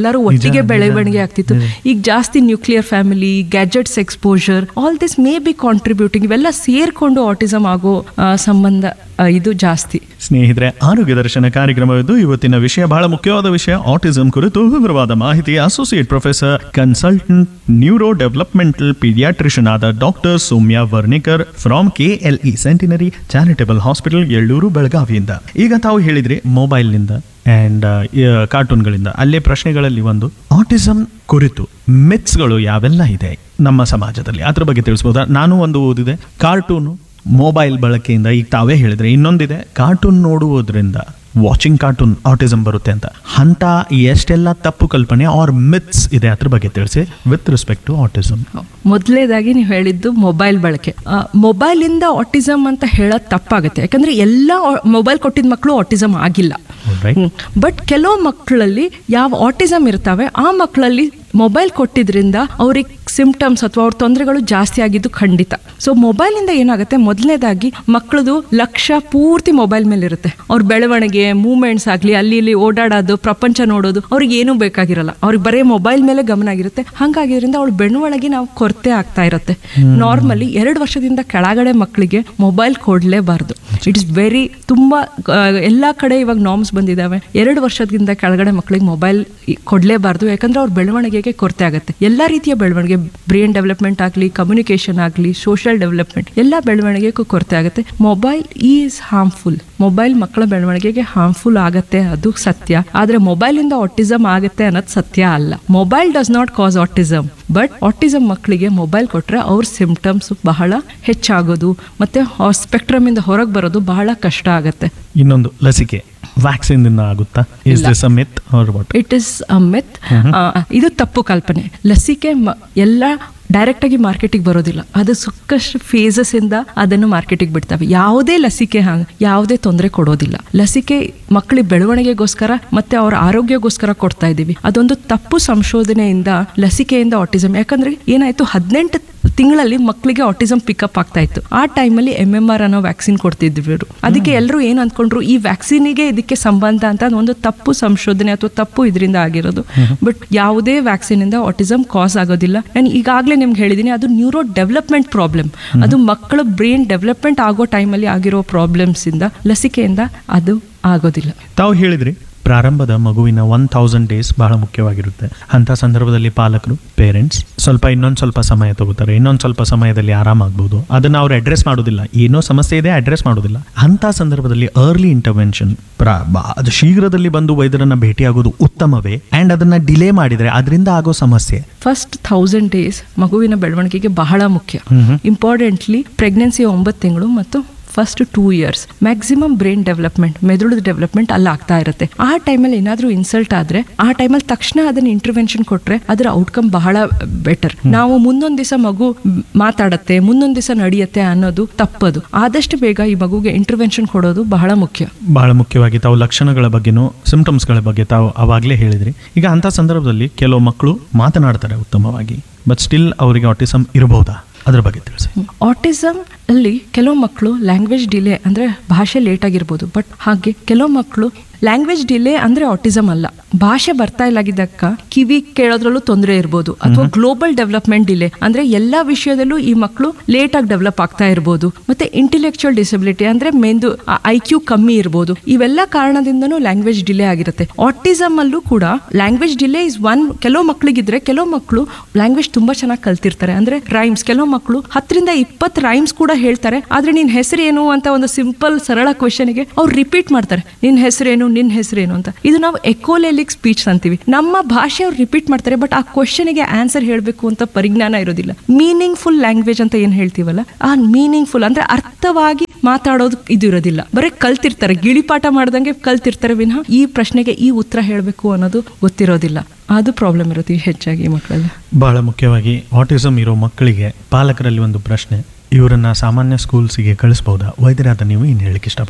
ಎಲ್ಲರೂ ಒಟ್ಟಿಗೆ ಬೆಳವಣಿಗೆ ಆಗ್ತಿತ್ತು ಈಗ ಜಾಸ್ತಿ nuclear family gadgets exposure all this may be contributing ಇವೆಲ್ಲ ಸೇರ್ಕೊಂಡು ಆಟಿಸಮ್ ಆಗೋ ಆ, ಸಂಬಂಧ ಆ, ಇದು ಜಾಸ್ತಿ ಸ್ನೇಹಿತರೆ ಆರೋಗ್ಯ ದರ್ಶನ ಕಾರ್ಯಕ್ರಮವಿದ್ದು ಇವತ್ತಿನ ವಿಷಯ ಬಹಳ ಮುಖ್ಯವಾದ ವಿಷಯ ಆಟಿಸಂ ಕುರಿತು ವಿವರವಾದ ಮಾಹಿತಿ associate professor consultant neuro developmental paediatrician ಆದ doctor Soumya Varnikar from KLE centenary charitable hospital Yellur ಬೆಳಗಾವಿಯಿಂದ ಈಗ ತಾವು ಹೇಳಿದ್ರಿ ಮೊಬೈಲ್ನಿಂದ ಅಂಡ್ ಕಾರ್ಟೂನ್ಗಳಿಂದ ಅಲ್ಲೇ ಪ್ರಶ್ನೆಗಳಲ್ಲಿ ಒಂದು ಆಟಿಸಂ ಕುರಿತು ಮಿತ್ಸ್ಗಳು ಯಾವೆಲ್ಲ ಇದೆ ನಮ್ಮ ಸಮಾಜದಲ್ಲಿ ಅದ್ರ ಬಗ್ಗೆ ತಿಳಿಸ್ಬೋದಾ ನಾನು ಒಂದು ಓದಿದೆ ಕಾರ್ಟೂನು ಮೊಬೈಲ್ ಬಳಕೆಯಿಂದ ಈಗ ತಾವೇ ಹೇಳಿದ್ರೆ ಇನ್ನೊಂದಿದೆ ಕಾರ್ಟೂನ್ ನೋಡುವುದರಿಂದ ವಾಚಿಂಗ್ ಕಾರ್ಟೂನ್ ಆಟಿಸಮ್ ಬರುತ್ತೆ ಅಂತ ಅಂತ ಎಷ್ಟೆಲ್ಲ ತಪ್ಪು ಕಲ್ಪನೆ ಆರ್ ಮಿತ್ಸ್ ಇದೆ ಅದ್ರ ಬಗ್ಗೆ ತಿಳಿಸಿ ವಿತ್ ರೆಸ್ಪೆಕ್ಟ್ ಟು ಆಟಿಸಮ್ ಮೊದಲೇದಾಗಿ ನೀವು ಹೇಳಿದ್ದು ಮೊಬೈಲ್ ಬಳಕೆ ಮೊಬೈಲ್ ಇಂದ ಆಟಿಸಮ್ ಅಂತ ಹೇಳೋದು ತಪ್ಪಾಗುತ್ತೆ ಯಾಕಂದ್ರೆ ಎಲ್ಲ ಮೊಬೈಲ್ ಕೊಟ್ಟಿದ ಮಕ್ಕಳು ಆಟಿಸಮ್ ಆಗಿಲ್ಲ ರೈಟ್ ಬಟ್ ಕೆಲವು ಮಕ್ಕಳಲ್ಲಿ ಯಾವ ಆಟಿಸಮ್ ಇರ್ತಾವೆ ಆ ಮಕ್ಕಳಲ್ಲಿ ಮೊಬೈಲ್ ಕೊಟ್ಟಿದ್ರಿಂದ ಅವ್ರಿಗೆ ಸಿಂಪ್ಟಮ್ಸ್ ಅಥವಾ ಅವ್ರ ತೊಂದರೆಗಳು ಜಾಸ್ತಿ ಆಗಿದ್ದು ಖಂಡಿತ ಸೊ ಮೊಬೈಲಿಂದ ಏನಾಗುತ್ತೆ ಮೊದಲನೇದಾಗಿ ಮಕ್ಕಳದು ಲಕ್ಷ್ಯ ಪೂರ್ತಿ ಮೊಬೈಲ್ ಮೇಲೆ ಇರುತ್ತೆ ಅವ್ರ ಬೆಳವಣಿಗೆ ಮೂಮೆಂಟ್ಸ್ ಆಗಲಿ ಅಲ್ಲಿ ಇಲ್ಲಿ ಓಡಾಡೋದು ಪ್ರಪಂಚ ನೋಡೋದು ಅವ್ರಿಗೆ ಏನೂ ಬೇಕಾಗಿರಲ್ಲ ಅವ್ರಿಗೆ ಬರೀ ಮೊಬೈಲ್ ಮೇಲೆ ಗಮನ ಆಗಿರುತ್ತೆ ಹಾಗಾಗಿದ್ರಿಂದ ಅವ್ಳ ಬೆಳವಣಿಗೆ ನಾವು ಕೊರತೆ ಆಗ್ತಾ ಇರುತ್ತೆ ನಾರ್ಮಲಿ ಎರಡು ವರ್ಷದಿಂದ ಕೆಳಗಡೆ ಮಕ್ಕಳಿಗೆ ಮೊಬೈಲ್ ಕೊಡಲೇಬಾರ್ದು ಇಟ್ ಇಸ್ ವೆರಿ ತುಂಬಾ ಆ, ಎಲ್ಲಾ ಕಡೆ ಇವಾಗ ನಾರ್ಮ್ಸ್ ಬಂದಿದ್ದಾವೆ ಎರಡು ವರ್ಷದಿಂದ ಕೆಳಗಡೆ ಮಕ್ಕಳಿಗೆ ಮೊಬೈಲ್ ಕೊಡಲೇಬಾರ್ದು ಯಾಕಂದ್ರೆ ಅವ್ರ ಬೆಳವಣಿಗೆಗೆ ಕೊರತೆ ಆಗುತ್ತೆ ಎಲ್ಲ ರೀತಿಯ ಬೆಳವಣಿಗೆ ಬ್ರೈನ್ ಡೆವಲಪ್ಮೆಂಟ್ ಆಗಲಿ ಕಮ್ಯುನಿಕೇಶನ್ ಆಗಲಿ ಸೋಷಿಯಲ್ ಡೆವಲಪ್ಮೆಂಟ್ ಎಲ್ಲ ಬೆಳವಣಿಗೆಗೂ ಕೊರತೆ ಆಗುತ್ತೆ ಮೊಬೈಲ್ ಈಸ್ ಹಾರ್ಮ್ಫುಲ್ ಮೊಬೈಲ್ ಮಕ್ಕಳ ಬೆಳವಣಿಗೆಗೆ ಹಾರ್ಮ್ಫುಲ್ ಆಗತ್ತೆ ಅದು ಸತ್ಯ ಆದ್ರೆ ಮೊಬೈಲ್ ಇಂದ ಆಟಿಸಮ್ ಆಗುತ್ತೆ ಅನ್ನೋದು ಸತ್ಯ ಅಲ್ಲ mobile does not cause autism but autism ಮಕ್ಕಳಿಗೆ ಮೊಬೈಲ್ ಕೊಟ್ರೆ ಅವ್ರ ಸಿಂಪ್ಟಮ್ಸ್ ಬಹಳ ಹೆಚ್ಚಾಗೋದು ಮತ್ತೆ ಸ್ಪೆಕ್ಟ್ರಮ್ ಇಂದ ಹೊರಗೆ ಬರೋದು ಬಹಳ ಕಷ್ಟ ಆಗುತ್ತೆ ಇನ್ನೊಂದು ಲಸಿಕೆ ವ್ಯಾಕ್ಸಿನ್ ಇಂದ ಆಗುತ್ತಾ is this a myth or what it is a myth ಇದು ತಪ್ಪು ಕಲ್ಪನೆ ಲಸಿಕೆ ಮ- ಎಲ್ಲ ಡೈರೆಕ್ಟ್ ಆಗಿ ಮಾರ್ಕೆಟಿಗೆ ಬರೋದಿಲ್ಲ ಅದು ಸುಕ್ಕಷ್ಟು ಫೇಸಸ್ ಇಂದ ಅದನ್ನು ಮಾರ್ಕೆಟಿಗೆ ಬಿಡ್ತವೆ ಯಾವುದೇ ಲಸಿಕೆ ಹಾಂಗ್ ಯಾವುದೇ ತೊಂದರೆ ಕೊಡೋದಿಲ್ಲ ಲಸಿಕೆ ಮಕ್ಕಳ ಬೆಳವಣಿಗೆಗೋಸ್ಕರ ಮತ್ತೆ ಅವರ ಆರೋಗ್ಯಗೋಸ್ಕರ ಕೊಡ್ತಾ ಇದ್ದೀವಿ ಅದೊಂದು ತಪ್ಪು ಸಂಶೋಧನೆಯಿಂದ ಲಸಿಕೆಯಿಂದ ಆಟಿಸಮ್ ಯಾಕಂದ್ರೆ ಏನಾಯ್ತು ಹದಿನೆಂಟು ತಿಂಗಳಲ್ಲಿ ಮಕ್ಕಳಿಗೆ ಆಟಿಸಮ್ ಪಿಕಪ್ ಆಗ್ತಾ ಇತ್ತು ಆ ಟೈಮಲ್ಲಿ ಎಮ್ ಎಮ್ ಆರ್ ಅನ್ನೋ ವ್ಯಾಕ್ಸಿನ್ ಕೊಡ್ತಿದ್ವಿ ಇವ್ರು. ಅದಕ್ಕೆ ಎಲ್ಲರೂ ಏನು ಅಂದ್ಕೊಂಡ್ರು ಈ ವ್ಯಾಕ್ಸಿನಿಗೆ ಇದಕ್ಕೆ ಸಂಬಂಧ ಅಂತ ಒಂದು ತಪ್ಪು ಸಂಶೋಧನೆ ಅಥವಾ ತಪ್ಪು ಇದರಿಂದ ಆಗಿರೋದು ಬಟ್ ಯಾವುದೇ ವ್ಯಾಕ್ಸಿನ್ ಇಂದ ಆಟಿಸಮ್ ಕಾಸ್ ಆಗೋದಿಲ್ಲ ನಾನು ಈಗಾಗಲೇ ನಿಮ್ಗೆ ಹೇಳಿದ್ದೀನಿ ಅದು ನ್ಯೂರೋ ಡೆವಲಪ್ಮೆಂಟ್ ಪ್ರಾಬ್ಲಮ್ ಅದು ಮಕ್ಕಳ ಬ್ರೈನ್ ಡೆವಲಪ್ಮೆಂಟ್ ಆಗೋ ಟೈಮಲ್ಲಿ ಆಗಿರೋ ಪ್ರಾಬ್ಲಮ್ಸ್ ಇಂದ ಲಸಿಕೆಯಿಂದ ಅದು ಆಗೋದಿಲ್ಲ ತಾವು ಹೇಳಿದ್ರಿ ಪ್ರಾರಂಭದ ಮಗುವಿನ ಒನ್ ಥೌಸಂಡ್ ಡೇಸ್ ಬಹಳ ಮುಖ್ಯವಾಗಿರುತ್ತೆ ಅಂತ ಸಂದರ್ಭದಲ್ಲಿ ಪಾಲಕರು ಪೇರೆಂಟ್ಸ್ ಸ್ವಲ್ಪ ಇನ್ನೊಂದು ಸ್ವಲ್ಪ ಸಮಯ ತಗೋತಾರೆ ಇನ್ನೊಂದು ಸ್ವಲ್ಪ ಸಮಯದಲ್ಲಿ ಆರಾಮಾಗ್ಬೋದು ಅದನ್ನ ಅವ್ರು ಅಡ್ರೆಸ್ ಮಾಡೋದಿಲ್ಲ ಏನೋ ಸಮಸ್ಯೆ ಇದೆ ಅಡ್ರೆಸ್ ಮಾಡೋದಿಲ್ಲ ಅಂತ ಸಂದರ್ಭದಲ್ಲಿ ಅರ್ಲಿ ಇಂಟರ್ವೆನ್ಷನ್ ಅದು ಶೀಘ್ರದಲ್ಲಿ ಬಂದು ವೈದ್ಯರನ್ನ ಭೇಟಿಯಾಗೋದು ಉತ್ತಮವೇ ಅಂಡ್ ಅದನ್ನ ಡಿಲೇ ಮಾಡಿದ್ರೆ ಅದರಿಂದ ಆಗೋ ಸಮಸ್ಯೆ ಫಸ್ಟ್ ಥೌಸಂಡ್ ಡೇಸ್ ಮಗುವಿನ ಬೆಳವಣಿಗೆಗೆ ಬಹಳ ಮುಖ್ಯ ಇಂಪಾರ್ಟೆಂಟ್ಲಿ ಪ್ರೆಗ್ನೆನ್ಸಿ ಒಂಬತ್ತು ತಿಂಗಳು ಮತ್ತು first two years maximum brain development ಮೆದುಳದ ಡೆವಲಪ್ಮೆಂಟ್ ಅಲ್ಲಿ ಆಗ್ತಾ ಇರುತ್ತೆ ಆ ಟೈಮಲ್ಲಿ ಏನಾದರೂ ಇನ್ಸಲ್ಟ್ ಆದ್ರೆ ಆ ಟೈಮಲ್ಲಿ ತಕ್ಷಣ ಅದನ್ನ ಇಂಟರ್ವೆನ್ಷನ್ ಕೊಟ್ರೆ ಅದರ ಔಟ್ಕಮ್ ಬಹಳ ಬೆಟರ್ ನಾವು ಮುಂದೊಂದ್ ದಿವಸ ಮಗು ಮಾತಾಡತ್ತೆ ಮುಂದೊಂದ್ ದಿವಸ ನಡೆಯುತ್ತೆ ಅನ್ನೋದು ತಪ್ಪದು ಆದಷ್ಟು ಬೇಗ ಈ ಮಗುಗೆ ಇಂಟರ್ವೆನ್ಷನ್ ಕೊಡೋದು ಬಹಳ ಮುಖ್ಯ ಬಹಳ ಮುಖ್ಯವಾಗಿ ತಾವು ಲಕ್ಷಣಗಳ ಬಗ್ಗೆನೂ ಸಿಂಪ್ಟಮ್ಸ್ಗಳ ಬಗ್ಗೆ ತಾವು ಅವಾಗಲೇ ಹೇಳಿದ್ರಿ ಈಗ ಅಂಥ ಸಂದರ್ಭದಲ್ಲಿ ಕೆಲವು ಮಕ್ಕಳು ಮಾತನಾಡ್ತಾರೆ ಉತ್ತಮವಾಗಿ ಬಟ್ ಸ್ಟಿಲ್ ಅವರಿಗೆ ಆಟಿಸಮ್ ಇರಬಹುದಾ ಅದ್ರ ಬಗ್ಗೆ ತಿಳಿಸಿ ಆಟಿಸಮ್ ಅಲ್ಲಿ ಕೆಲವು ಮಕ್ಕಳು ಲ್ಯಾಂಗ್ವೇಜ್ ಡಿಲೇ ಅಂದ್ರೆ ಭಾಷೆ ಲೇಟ್ ಆಗಿರ್ಬೋದು ಬಟ್ ಹಾಗೆ ಕೆಲವು ಮಕ್ಕಳು ಲ್ಯಾಂಗ್ವೇಜ್ ಡಿಲೇ ಅಂದ್ರೆ ಆಟಿಸಮ್ ಅಲ್ಲ ಭಾಷೆ ಬರ್ತಾ ಇಲ್ಲಾಗಿದ್ದಕ್ಕ ಕಿವಿ ಕೇಳೋದ್ರಲ್ಲೂ ತೊಂದರೆ ಇರ್ಬೋದು ಅಥವಾ ಗ್ಲೋಬಲ್ ಡೆವಲಪ್ಮೆಂಟ್ ಡಿಲೇ ಅಂದ್ರೆ ಎಲ್ಲಾ ವಿಷಯದಲ್ಲೂ ಈ ಮಕ್ಕಳು ಲೇಟ್ ಆಗಿ ಡೆವಲಪ್ ಆಗ್ತಾ ಇರ್ಬೋದು ಮತ್ತೆ ಇಂಟೆಲೆಕ್ಚುಯಲ್ ಡಿಸಬಿಲಿಟಿ ಅಂದ್ರೆ ಮೆಂದು ಐ ಕ್ಯೂ ಕಮ್ಮಿ ಇರ್ಬೋದು ಇವೆಲ್ಲ ಕಾರಣದಿಂದನೂ ಲ್ಯಾಂಗ್ವೇಜ್ ಡಿಲೇ ಆಗಿರುತ್ತೆ ಆಟಿಸಮ್ ಅಲ್ಲೂ ಕೂಡ ಲ್ಯಾಂಗ್ವೇಜ್ ಡಿಲೇ ಇಸ್ ಒನ್ ಕೆಲವು ಮಕ್ಕಳಿಗಿದ್ರೆ ಕೆಲವು ಮಕ್ಕಳು ಲ್ಯಾಂಗ್ವೇಜ್ ತುಂಬಾ ಚೆನ್ನಾಗಿ ಕಲ್ತಿರ್ತಾರೆ ಅಂದ್ರೆ ರೈಮ್ಸ್ ಕೆಲವು ಮಕ್ಕಳು ಹತ್ತರಿಂದ ಇಪ್ಪತ್ತು ರೈಮ್ಸ್ ಕೂಡ ಹೇಳ್ತಾರೆ ಆದ್ರೆ ನಿನ್ ಹೆಸರೇನು ಅಂತ ಒಂದು ಸಿಂಪಲ್ ಸರಳ ಕ್ವೆಶನ್ಗೆ ಅವ್ರು ರಿಪೀಟ್ ಮಾಡ್ತಾರೆ ನಿನ್ ಹೆಸರೇನು ನಿನ್ ಹೆಸರೇನು ಅಂತ ಇದು ನಾವು ಎಕೋಲೆಲಿಕ್ ಸ್ಪೀಚ್ ಅಂತೀವಿ ನಮ್ಮ ಭಾಷೆ ಅವ್ರು ರಿಪೀಟ್ ಮಾಡ್ತಾರೆ ಬಟ್ ಆ ಕ್ವಶನ್ಗೆ ಆನ್ಸರ್ ಹೇಳಬೇಕು ಅಂತ ಪರಿಜ್ಞಾನ ಇರೋದಿಲ್ಲ ಮೀನಿಂಗ್ ಫುಲ್ ಲ್ಯಾಂಗ್ವೇಜ್ ಅಂತ ಏನ್ ಹೇಳ್ತೀವಲ್ಲ ಆ ಮೀನಿಂಗ್ ಫುಲ್ ಅಂದ್ರೆ ಅರ್ಥವಾಗಿ ಮಾತಾಡೋದು ಇದು ಇರೋದಿಲ್ಲ ಬರೀ ಕಲ್ತಿರ್ತಾರೆ ಗಿಳಿಪಾಠ ಮಾಡ್ದಂಗೆ ಕಲ್ತಿರ್ತಾರೆ ವಿನಃ ಈ ಪ್ರಶ್ನೆಗೆ ಈ ಉತ್ತರ ಹೇಳಬೇಕು ಅನ್ನೋದು ಗೊತ್ತಿರೋದಿಲ್ಲ ಅದು ಪ್ರಾಬ್ಲಮ್ ಇರುತ್ತೆ ಈ ಹೆಚ್ಚಾಗಿ ಈ ಮಕ್ಕಳಲ್ಲಿ ಬಹಳ ಮುಖ್ಯವಾಗಿ ಆಟಿಸಮ್ ಇರೋ ಮಕ್ಕಳಿಗೆ ಪಾಲಕರಲ್ಲಿ ಒಂದು ಪ್ರಶ್ನೆ ಇವರನ್ನ ಸಾಮಾನ್ಯ ಸ್ಕೂಲ್ಸಿಗೆ ಕಳಿಸ್ಬೋದಾ ವೈದ್ಯರಾದ ನೀವು ಏನು ಹೇಳಕ್ಕೆ ಇಷ್ಟಪಡ್ತೀರಾ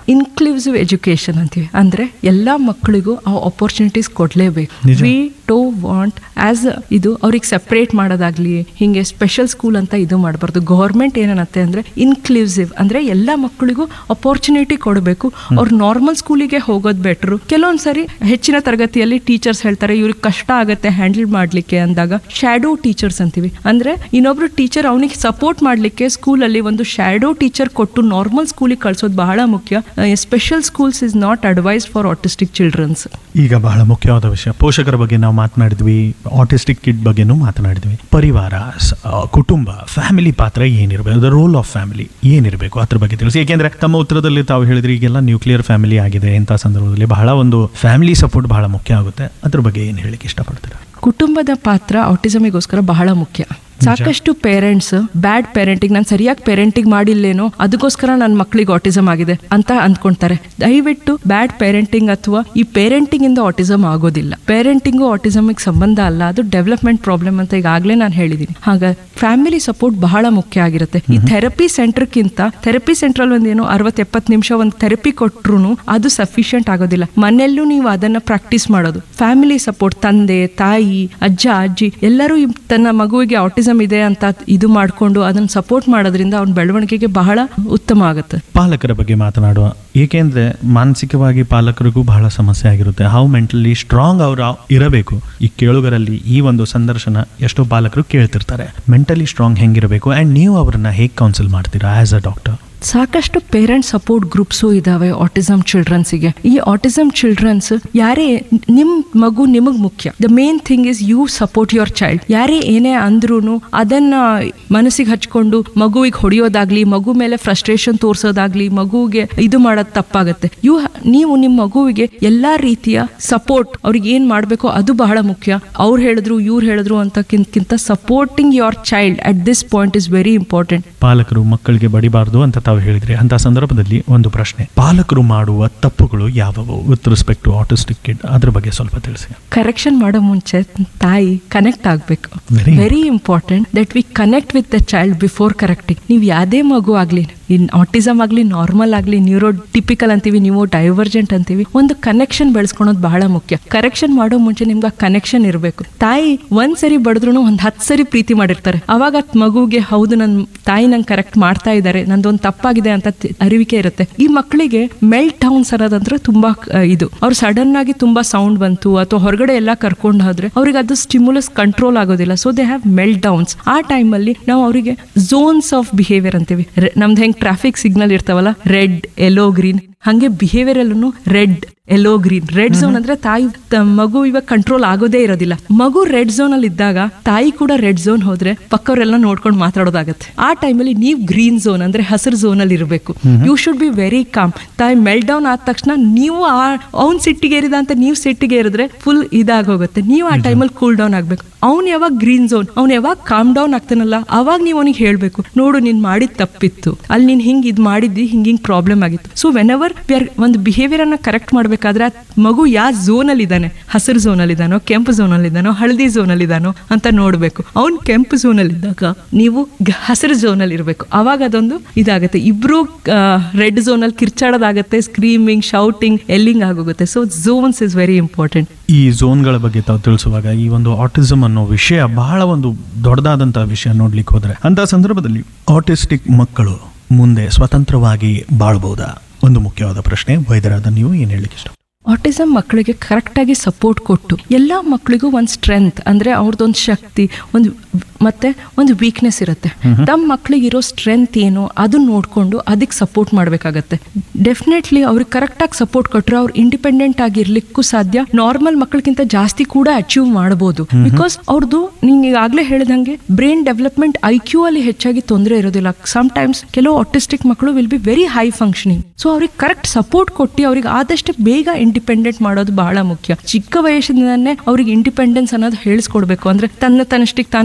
ಇನ್ಕ್ಲೂಸಿವ್ ಎಜುಕೇಶನ್ ಅಂತೀವಿ ಅಂದ್ರೆ ಎಲ್ಲಾ ಮಕ್ಕಳಿಗೂ ಆ ಆಪರ್ಚುನಿಟೀಸ್ ಕೊಡ್ಲೇಬೇಕು ನಿಜ. ವಿ ಟು ವಾಂಟ್ ಆಸ್ ಇದು ಅವ್ರಿಗೆ ಸೆಪ್ರೇಟ್ ಮಾಡೋದಾಗ್ಲಿ ಹಿಂಗೆ ಸ್ಪೆಷಲ್ ಸ್ಕೂಲ್ ಅಂತ ಇದು ಮಾಡಬಾರ್ದು ಗೌರ್ಮೆಂಟ್ ಏನನ್ನತ್ತೆ ಅಂದ್ರೆ ಇನ್ಕ್ಲೂಸಿವ್ ಅಂದ್ರೆ ಎಲ್ಲ ಮಕ್ಕಳಿಗೂ ಅಪರ್ಚುನಿಟಿ ಕೊಡಬೇಕು ಅವ್ರು ನಾರ್ಮಲ್ ಸ್ಕೂಲಿಗೆ ಹೋಗೋದು ಬೆಟ್ರು ಕೆಲವೊಂದ್ಸರಿ ಹೆಚ್ಚಿನ ತರಗತಿಯಲ್ಲಿ ಟೀಚರ್ಸ್ ಹೇಳ್ತಾರೆ ಇವ್ರಿಗೆ ಕಷ್ಟ ಆಗತ್ತೆ ಹ್ಯಾಂಡಲ್ ಮಾಡ್ಲಿಕ್ಕೆ ಅಂದಾಗ ಶ್ಯಾಡೋ ಟೀಚರ್ಸ್ ಅಂತೀವಿ ಅಂದ್ರೆ ಇನ್ನೊಬ್ರು ಟೀಚರ್ ಅವನಿಗೆ ಸಪೋರ್ಟ್ ಮಾಡ್ಲಿಕ್ಕೆ ಸ್ಕೂಲಲ್ಲಿ ಒಂದು ಶ್ಯಾಡೋ ಟೀಚರ್ ಕೊಟ್ಟು ನಾರ್ಮಲ್ ಸ್ಕೂಲಿಗೆ ಕಳ್ಸೋದು ಬಹಳ ಮುಖ್ಯ special schools is not advised for autistic childrens ಈಗ ಬಹಳ ಮುಖ್ಯವಾದ ವಿಷಯ ಪೋಷಕರ ಬಗ್ಗೆ ನಾವು ಮಾತನಾಡಿದ್ವಿ ಆಟಿಸ್ಟಿಕ್ ಕಿಡ್ ಬಗ್ಗೆನೂ ಮಾತನಾಡಿದ್ವಿ ಪರಿವಾರ ಸ- ಆ, ಕುಟುಂಬ ಫ್ಯಾಮಿಲಿ ಪಾತ್ರ ಏನಿರಬೇಕು ದ ರೋಲ್ ಆಫ್ ಫ್ಯಾಮಿಲಿ ಏನಿರಬೇಕು ಅದ್ರ ಬಗ್ಗೆ ತಿಳಿಸಿ ಏಕೆಂದ್ರೆ ತಮ್ಮ ಉತ್ತರದಲ್ಲಿ ತಾವು ಹೇಳಿದ್ರಿ ಈಗೆಲ್ಲ ನ್ಯೂಕ್ಲಿಯರ್ ಫ್ಯಾಮಿಲಿ ಆಗಿದೆ ಇಂಥ ಸಂದರ್ಭದಲ್ಲಿ ಬಹಳ ಒಂದು ಫ್ಯಾಮಿಲಿ ಸಪೋರ್ಟ್ ಬಹಳ ಮುಖ್ಯ ಆಗುತ್ತೆ ಅದ್ರ ಬಗ್ಗೆ ಏನು ಹೇಳಿಕ್ಕೆ ಇಷ್ಟಪಡ್ತೀರಾ ಕುಟುಂಬದ ಪಾತ್ರ ಆಟಿಸಮಿಗೋಸ್ಕರ ಬಹಳ ಮುಖ್ಯ ಸಾಕಷ್ಟು ಪೇರೆಂಟ್ಸ್ ಬ್ಯಾಡ್ ಪೇರೆಂಟಿಂಗ್ ನಾನು ಸರಿಯಾಗಿ ಪೇರೆಂಟಿಂಗ್ ಮಾಡಿಲ್ಲೇನೋ ಅದಕ್ಕೋಸ್ಕರ ನನ್ನ ಮಕ್ಕಳಿಗೆ ಆಟಿಸಮ್ ಆಗಿದೆ ಅಂತ ಅಂದ್ಕೊಂತಾರೆ ದಯವಿಟ್ಟು ಬ್ಯಾಡ್ ಪೇರೆಂಟಿಂಗ್ ಅಥವಾ ಈ ಪೇರೆಂಟಿಂಗ್ ಇಂದ ಆಟಿಸಮ್ ಆಗೋದಿಲ್ಲ ಪೇರೆಂಟಿಂಗು ಆಟಿಸಮ್ಗೆ ಸಂಬಂಧ ಅಲ್ಲ ಅದು ಡೆವಲಪ್ಮೆಂಟ್ ಪ್ರಾಬ್ಲಮ್ ಅಂತ ಈಗಾಗಲೇ ನಾನು ಹೇಳಿದ್ದೀನಿ ಹಾಗ ಫ್ಯಾಮಿಲಿ ಸಪೋರ್ಟ್ ಬಹಳ ಮುಖ್ಯ ಆಗಿರುತ್ತೆ ಈ ಥೆರಪಿ ಸೆಂಟರ್ಗಿಂತ ಥೆರಪಿ ಸೆಂಟ್ರಲ್ ಒಂದೇನು ಅರವತ್ ಎಪ್ಪತ್ತು ನಿಮಿಷ ಒಂದು ಥೆರಪಿ ಕೊಟ್ರು ಅದು ಸಫಿಷಿಯಂಟ್ ಆಗೋದಿಲ್ಲ ಮನೆಯಲ್ಲೂ ನೀವು ಅದನ್ನ ಪ್ರಾಕ್ಟೀಸ್ ಮಾಡೋದು ಫ್ಯಾಮಿಲಿ ಸಪೋರ್ಟ್ ತಂದೆ ತಾಯಿ ಅಜ್ಜ ಅಜ್ಜಿ ಎಲ್ಲರೂ ಈ ತನ್ನ ಮಗುವಿಗೆ ಆಟಿಸಮ್ ಇದೆ ಅಂತ ಇದು ಮಾಡಿಕೊಂಡು ಅದನ್ನ ಸಪೋರ್ಟ್ ಮಾಡೋದ್ರಿಂದ ಅವನ ಬೆಳವಣಿಗೆಗೆ ಬಹಳ ಉತ್ತಮ ಆಗುತ್ತೆ ಪಾಲಕರ ಬಗ್ಗೆ ಮಾತನಾಡುವ ಏಕೆಂದ್ರೆ ಮಾನಸಿಕವಾಗಿ ಪಾಲಕರಿಗೂ ಬಹಳ ಸಮಸ್ಯೆ ಆಗಿರುತ್ತೆ ಹೌ ಮೆಂಟಲಿ ಸ್ಟ್ರಾಂಗ್ ಅವರು ಇರಬೇಕು ಈ ಕೇಳುಗರಲ್ಲಿ ಈ ಒಂದು ಸಂದರ್ಶನ ಎಷ್ಟೋ ಪಾಲಕರು ಕೇಳ್ತಿರ್ತಾರೆ ಮೆಂಟಲಿ ಸ್ಟ್ರಾಂಗ್ ಹೆಂಗಿರಬೇಕು ಅಂಡ್ ನೀವು ಅವರನ್ನ ಹೇಗೆ ಕೌನ್ಸಿಲ್ ಮಾಡ್ತೀರಾ ಆಸ್ ಅ ಡಾಕ್ಟರ್ ಸಾಕಷ್ಟು ಪೇರೆಂಟ್ ಸಪೋರ್ಟ್ ಗ್ರೂಪ್ಸು ಇದಾವೆ ಆಟಿಸಮ್ ಚಿಲ್ಡ್ರನ್ಸಿಗೆ ಈ ಆಟಿಸಮ್ ಚಿಲ್ಡ್ರನ್ಸ್ ಯಾರೇ ನಿಮ್ ಮಗು ನಿಮಗ್ ಮುಖ್ಯ the main thing is you support your child ಯಾರೇ ಏನೇ ಅಂದ್ರೂ ಅದನ್ನ ಮನಸ್ಸಿಗೆ ಹಚ್ಕೊಂಡು ಮಗುವಿಗೆ ಹೊಡೆಯೋದಾಗ್ಲಿ ಮಗು ಮೇಲೆ ಫ್ರಸ್ಟ್ರೇಷನ್ ತೋರ್ಸೋದಾಗ್ಲಿ ಮಗುವಿಗೆ ಇದು ಮಾಡೋದು ತಪ್ಪಾಗತ್ತೆ ಯು ನೀವು ನಿಮ್ಮ ಮಗುವಿಗೆ ಎಲ್ಲಾ ರೀತಿಯ ಸಪೋರ್ಟ್ ಅವ್ರಿಗೆ ಏನ್ ಮಾಡ್ಬೇಕೋ ಅದು ಬಹಳ ಮುಖ್ಯ ಅವ್ರು ಹೇಳಿದ್ರು ಇವ್ರು ಹೇಳಿದ್ರು ಅಂತಕ್ಕಿಂತ supporting your child at this point is very important ಪಾಲಕರು ಮಕ್ಕಳಿಗೆ ಬಡಿಬಾರ್ದು ಅಂತ ತಾವು ಹೇಳಿದ್ರಿ ಅಂತ ಸಂದರ್ಭದಲ್ಲಿ ಒಂದು ಪ್ರಶ್ನೆ ಪಾಲಕರು ಮಾಡುವ ತಪ್ಪುಗಳು ಯಾವುವು with respect to autistic kid ಅದ್ರ ಬಗ್ಗೆ ಸ್ವಲ್ಪ ತಿಳಿಸಿ ಕರೆಕ್ಷನ್ ಮಾಡೋ ಮುಂಚೆ ತಾಯಿ ಕನೆಕ್ಟ್ ಆಗಬೇಕು Very very important that we connect with the child before correcting ನೀವು ಯಾವುದೇ ಮಗು ಆಗಲಿ ಇನ್ ಆಟಿಸಮ್ ಆಗಲಿ ನಾರ್ಮಲ್ ಆಗಲಿ ನ್ಯೂರೋ ಟಿಪಿಕಲ್ ಅಂತೀವಿ ನೀವು ಡೈವರ್ಜೆಂಟ್ ಅಂತೀವಿ ಒಂದು ಕನೆಕ್ಷನ್ ಬೆಳೆಸ್ಕೊಳೋದು ಬಹಳ ಮುಖ್ಯ ಕರೆಕ್ಷನ್ ಮಾಡೋ ಮುಂಚೆ ನಿಮ್ಗೆ ಕನೆಕ್ಷನ್ ಇರಬೇಕು ತಾಯಿ ಒಂದ್ ಸರಿ ಬಡಿದ್ರು ಒಂದ್ ಹತ್ತು ಸರಿ ಪ್ರೀತಿ ಮಾಡಿರ್ತಾರೆ ಅವಾಗ ಅದ್ ಮಗುಗೆ ಹೌದು ನನ್ನ ತಾಯಿ ನಂಗೆ ಕರೆಕ್ಟ್ ಮಾಡ್ತಾ ಇದ್ದಾರೆ ನಂದೊಂದು ತಪ್ಪಾಗಿದೆ ಅಂತ ತಿ- ಅರಿವಿಕೆ ಇರುತ್ತೆ ಈ ಮಕ್ಕಳಿಗೆ ಮೆಲ್ಟ್ ಡೌನ್ಸ್ ಅನ್ನೋದಂದ್ರೆ ತುಂಬಾ ಆ, ಇದು ಅವ್ರು ಸಡನ್ ಆಗಿ ತುಂಬಾ ಸೌಂಡ್ ಬಂತು ಅಥವಾ ಹೊರಗಡೆ ಎಲ್ಲ ಕರ್ಕೊಂಡು ಹೋದ್ರೆ ಅವ್ರಿಗೆ ಅದು ಸ್ಟಿಮ್ಯುಲಸ್ ಕಂಟ್ರೋಲ್ ಆಗೋದಿಲ್ಲ so they have meltdowns ಆ ಟೈಮಲ್ಲಿ ನಾವು ಅವರಿಗೆ ಝೋನ್ಸ್ ಆಫ್ ಬಿಹೇವಿಯರ್ ಅಂತೀವಿ ರೆ- ನಮ್ದು ಹೆಂಗ್ ಟ್ರಾಫಿಕ್ ಸಿಗ್ನಲ್ ಇರ್ತಾವಲ್ಲ ರೆಡ್ ಎಲ್ಲೋ ಗ್ರೀನ್ ಹಂಗೆ ಬಿಹೇವಿಯರ್ ಅಲ್ಲೂ red yellow green red zone ಅಂದ್ರೆ ತಾಯಿ ತ- ಮಗು ಇವಾಗ ಕಂಟ್ರೋಲ್ ಆಗೋದೇ ಇರೋದಿಲ್ಲ ಮಗು ರೆಡ್ ಝೋನ್ ಅಲ್ಲಿ ಇದ್ದಾಗ ತಾಯಿ ಕೂಡ ರೆಡ್ ಝೋನ್ ಹೋದ್ರೆ ಪಕ್ಕವರೆಲ್ಲ ನೋಡ್ಕೊಂಡು ಮಾತಾಡೋದಾಗತ್ತೆ ಆ ಟೈಮಲ್ಲಿ ನೀವು ಗ್ರೀನ್ ಝೋನ್ ಅಂದ್ರೆ ಹಸಿರು ಝೋನ್ ಅಲ್ಲಿ ಇರಬೇಕು you should be very calm ತಾಯಿ ಮೆಲ್ಟ್ ಡೌನ್ ಆದ ತಕ್ಷಣ ನೀವು ಆ ಅವ್ನ್ ಸಿಟ್ಟಿಗೆ ಏರಿದ ಅಂತ ನೀವು ಸಿಟ್ಟಿಗೆ ಏರಿದ್ರೆ ಫುಲ್ ಇದಾಗೋಗುತ್ತೆ ನೀವು ಆ ಟೈಮಲ್ಲಿ ಕೂಲ್ ಡೌನ್ ಆಗ್ಬೇಕು ಅವ್ನು ಯಾವಾಗ ಗ್ರೀನ್ ಝೋನ್ ಅವ್ನು ಯಾವಾಗ ಕಾಮ್ ಡೌನ್ ಆಗ್ತಾನಲ್ಲ ಅವಾಗ ನೀವು ಅವನಿಗೆ ಹೇಳ್ಬೇಕು ನೋಡು ನೀನ್ ಮಾಡಿದ ತಪ್ಪಿತ್ತು ಅಲ್ಲಿ ನೀನ್ ಹಿಂಗ್ ಇದ್ ಮಾಡಿದ್ದಿ ಹಿಂಗ್ ಹಿಂಗ್ ಪ್ರಾಬ್ಲಮ್ ಆಗಿತ್ತು ಸೊ ವೆನ್ ಎವರ್ ಒಂದು ಬಿಹೇವಿಯರ್ ಅನ್ನ ಕರೆಕ್ಟ್ ಮಾಡ್ಬೇಕಾದ್ರೆ ಆ ಮಗು ಯಾವ ಝೋನ್ ಅಲ್ಲಿ ಇದ್ದಾನೆ ಹಸಿರು ಝೋನ್ ಅಲ್ಲಿ ಇದ್ದಾನೋ ಕೆಂಪು ಝೋನ್ ಅಲ್ಲಿ ಇದ್ದಾನೋ ಹಳದಿ ಝೋನ್ ಅಲ್ಲಿ ಇದ್ದಾನೋ ಅಂತ ನೋಡ್ಬೇಕು ಅವ್ನ್ ಕೆಂಪು ಝೋನ್ ಅಲ್ಲಿ ಇದ್ದಾಗ ನೀವು ಗ- ಹಸಿರು ಝೋನ್ ಅಲ್ಲಿ ಇರಬೇಕು ಅವಾಗ ಅದೊಂದು ಇದಾಗುತ್ತೆ ಇಬ್ರು ರೆಡ್ ಝೋನ್ ಅಲ್ಲಿ ಕಿರ್ಚಾಡೋದಾಗತ್ತೆ ಸ್ಕ್ರೀಮಿಂಗ್ ಶೌಟಿಂಗ್ ಎಲ್ಲಿಂಗ್ ಆಗೋಗುತ್ತೆ so zones is very important ಈ ಝೋನ್ಗಳ ಬಗ್ಗೆ ತಾವು ತಿಳಿಸುವಾಗ ಈ ಒಂದು ಆಟಿಸಮ್ ಅನ್ನೋ ವಿಷಯ ಬಹಳ ಒಂದು ದೊಡ್ಡದಾದಂತಹ ವಿಷಯ ನೋಡ್ಲಿಕ್ಕೆ ಹೋದ್ರೆ ಅಂತ ಸಂದರ್ಭದಲ್ಲಿ ಆಟಿಸ್ಟಿಕ್ ಮಕ್ಕಳು ಮುಂದೆ ಸ್ವತಂತ್ರವಾಗಿ ಬಾಳ್ಬಹುದಾ ಒಂದು ಮುಖ್ಯವಾದ ಪ್ರಶ್ನೆ ವೈದ್ಯರಾದ ನೀವು ಏನ್ ಹೇಳಿಕ್ಕೆ ಇಷ್ಟ ಆಟಿಸಮ್ ಮಕ್ಕಳಿಗೆ ಕರೆಕ್ಟಾಗಿ ಸಪೋರ್ಟ್ ಕೊಟ್ಟು ಎಲ್ಲ ಮಕ್ಕಳಿಗೂ ಒಂದು ಸ್ಟ್ರೆಂತ್ ಅಂದರೆ ಅವ್ರದ್ದೊಂದು ಶಕ್ತಿ ಒಂದು ಮತ್ತೆ ಒಂದು ವೀಕ್ನೆಸ್ ಇರುತ್ತೆ ತಮ್ಮ ಮಕ್ಕಳಿಗೆ ಇರೋ ಸ್ಟ್ರೆಂತ್ ಏನು ಅದನ್ನ ನೋಡಿಕೊಂಡು ಅದಕ್ಕೆ ಸಪೋರ್ಟ್ ಮಾಡಬೇಕಾಗತ್ತೆ ಡೆಫಿನೆಟ್ಲಿ ಅವ್ರಿಗೆ ಕರೆಕ್ಟಾಗಿ ಸಪೋರ್ಟ್ ಕೊಟ್ಟರೆ ಅವ್ರು ಇಂಡಿಪೆಂಡೆಂಟ್ ಆಗಿರ್ಲಿಕ್ಕೂ ಸಾಧ್ಯ ನಾರ್ಮಲ್ ಮಕ್ಕಳಿಗಿಂತ ಜಾಸ್ತಿ ಕೂಡ ಅಚೀವ್ ಮಾಡ್ಬೋದು ಬಿಕಾಸ್ ಅವ್ರದ್ದು ನೀನು ಈಗಾಗಲೇ ಹೇಳಿದಂಗೆ ಬ್ರೈನ್ ಡೆವಲಪ್ಮೆಂಟ್ ಐ ಕ್ಯೂ ಅಲ್ಲಿ ಹೆಚ್ಚಾಗಿ ತೊಂದರೆ ಇರೋದಿಲ್ಲ ಸಮ್ ಟೈಮ್ಸ್ ಕೆಲವು ಆಟಿಸ್ಟಿಕ್ ಮಕ್ಕಳು will be very high functioning so ಅವ್ರಿಗೆ ಕರೆಕ್ಟ್ ಸಪೋರ್ಟ್ ಕೊಟ್ಟು ಅವ್ರಿಗೆ ಆದಷ್ಟು ಬೇಗ ಇಂಡಿಪೆಂಡೆಂಟ್ ಮಾಡೋದು ಬಹಳ ಮುಖ್ಯ ಚಿಕ್ಕ ವಯಸ್ಸಿನಿಂದನೇ ಅವ್ರಿಗೆ ಇಂಡಿಪೆಂಡೆನ್ಸ್ ಅನ್ನೋದು ಹೇಳಿಸ್ಕೊಡ್ಬೇಕು ಅಂದ್ರೆ ತನ್ನ ತನ್ನಷ್ಟಕ್ಕೆ ತಾನು ಬಟ್ಟೆ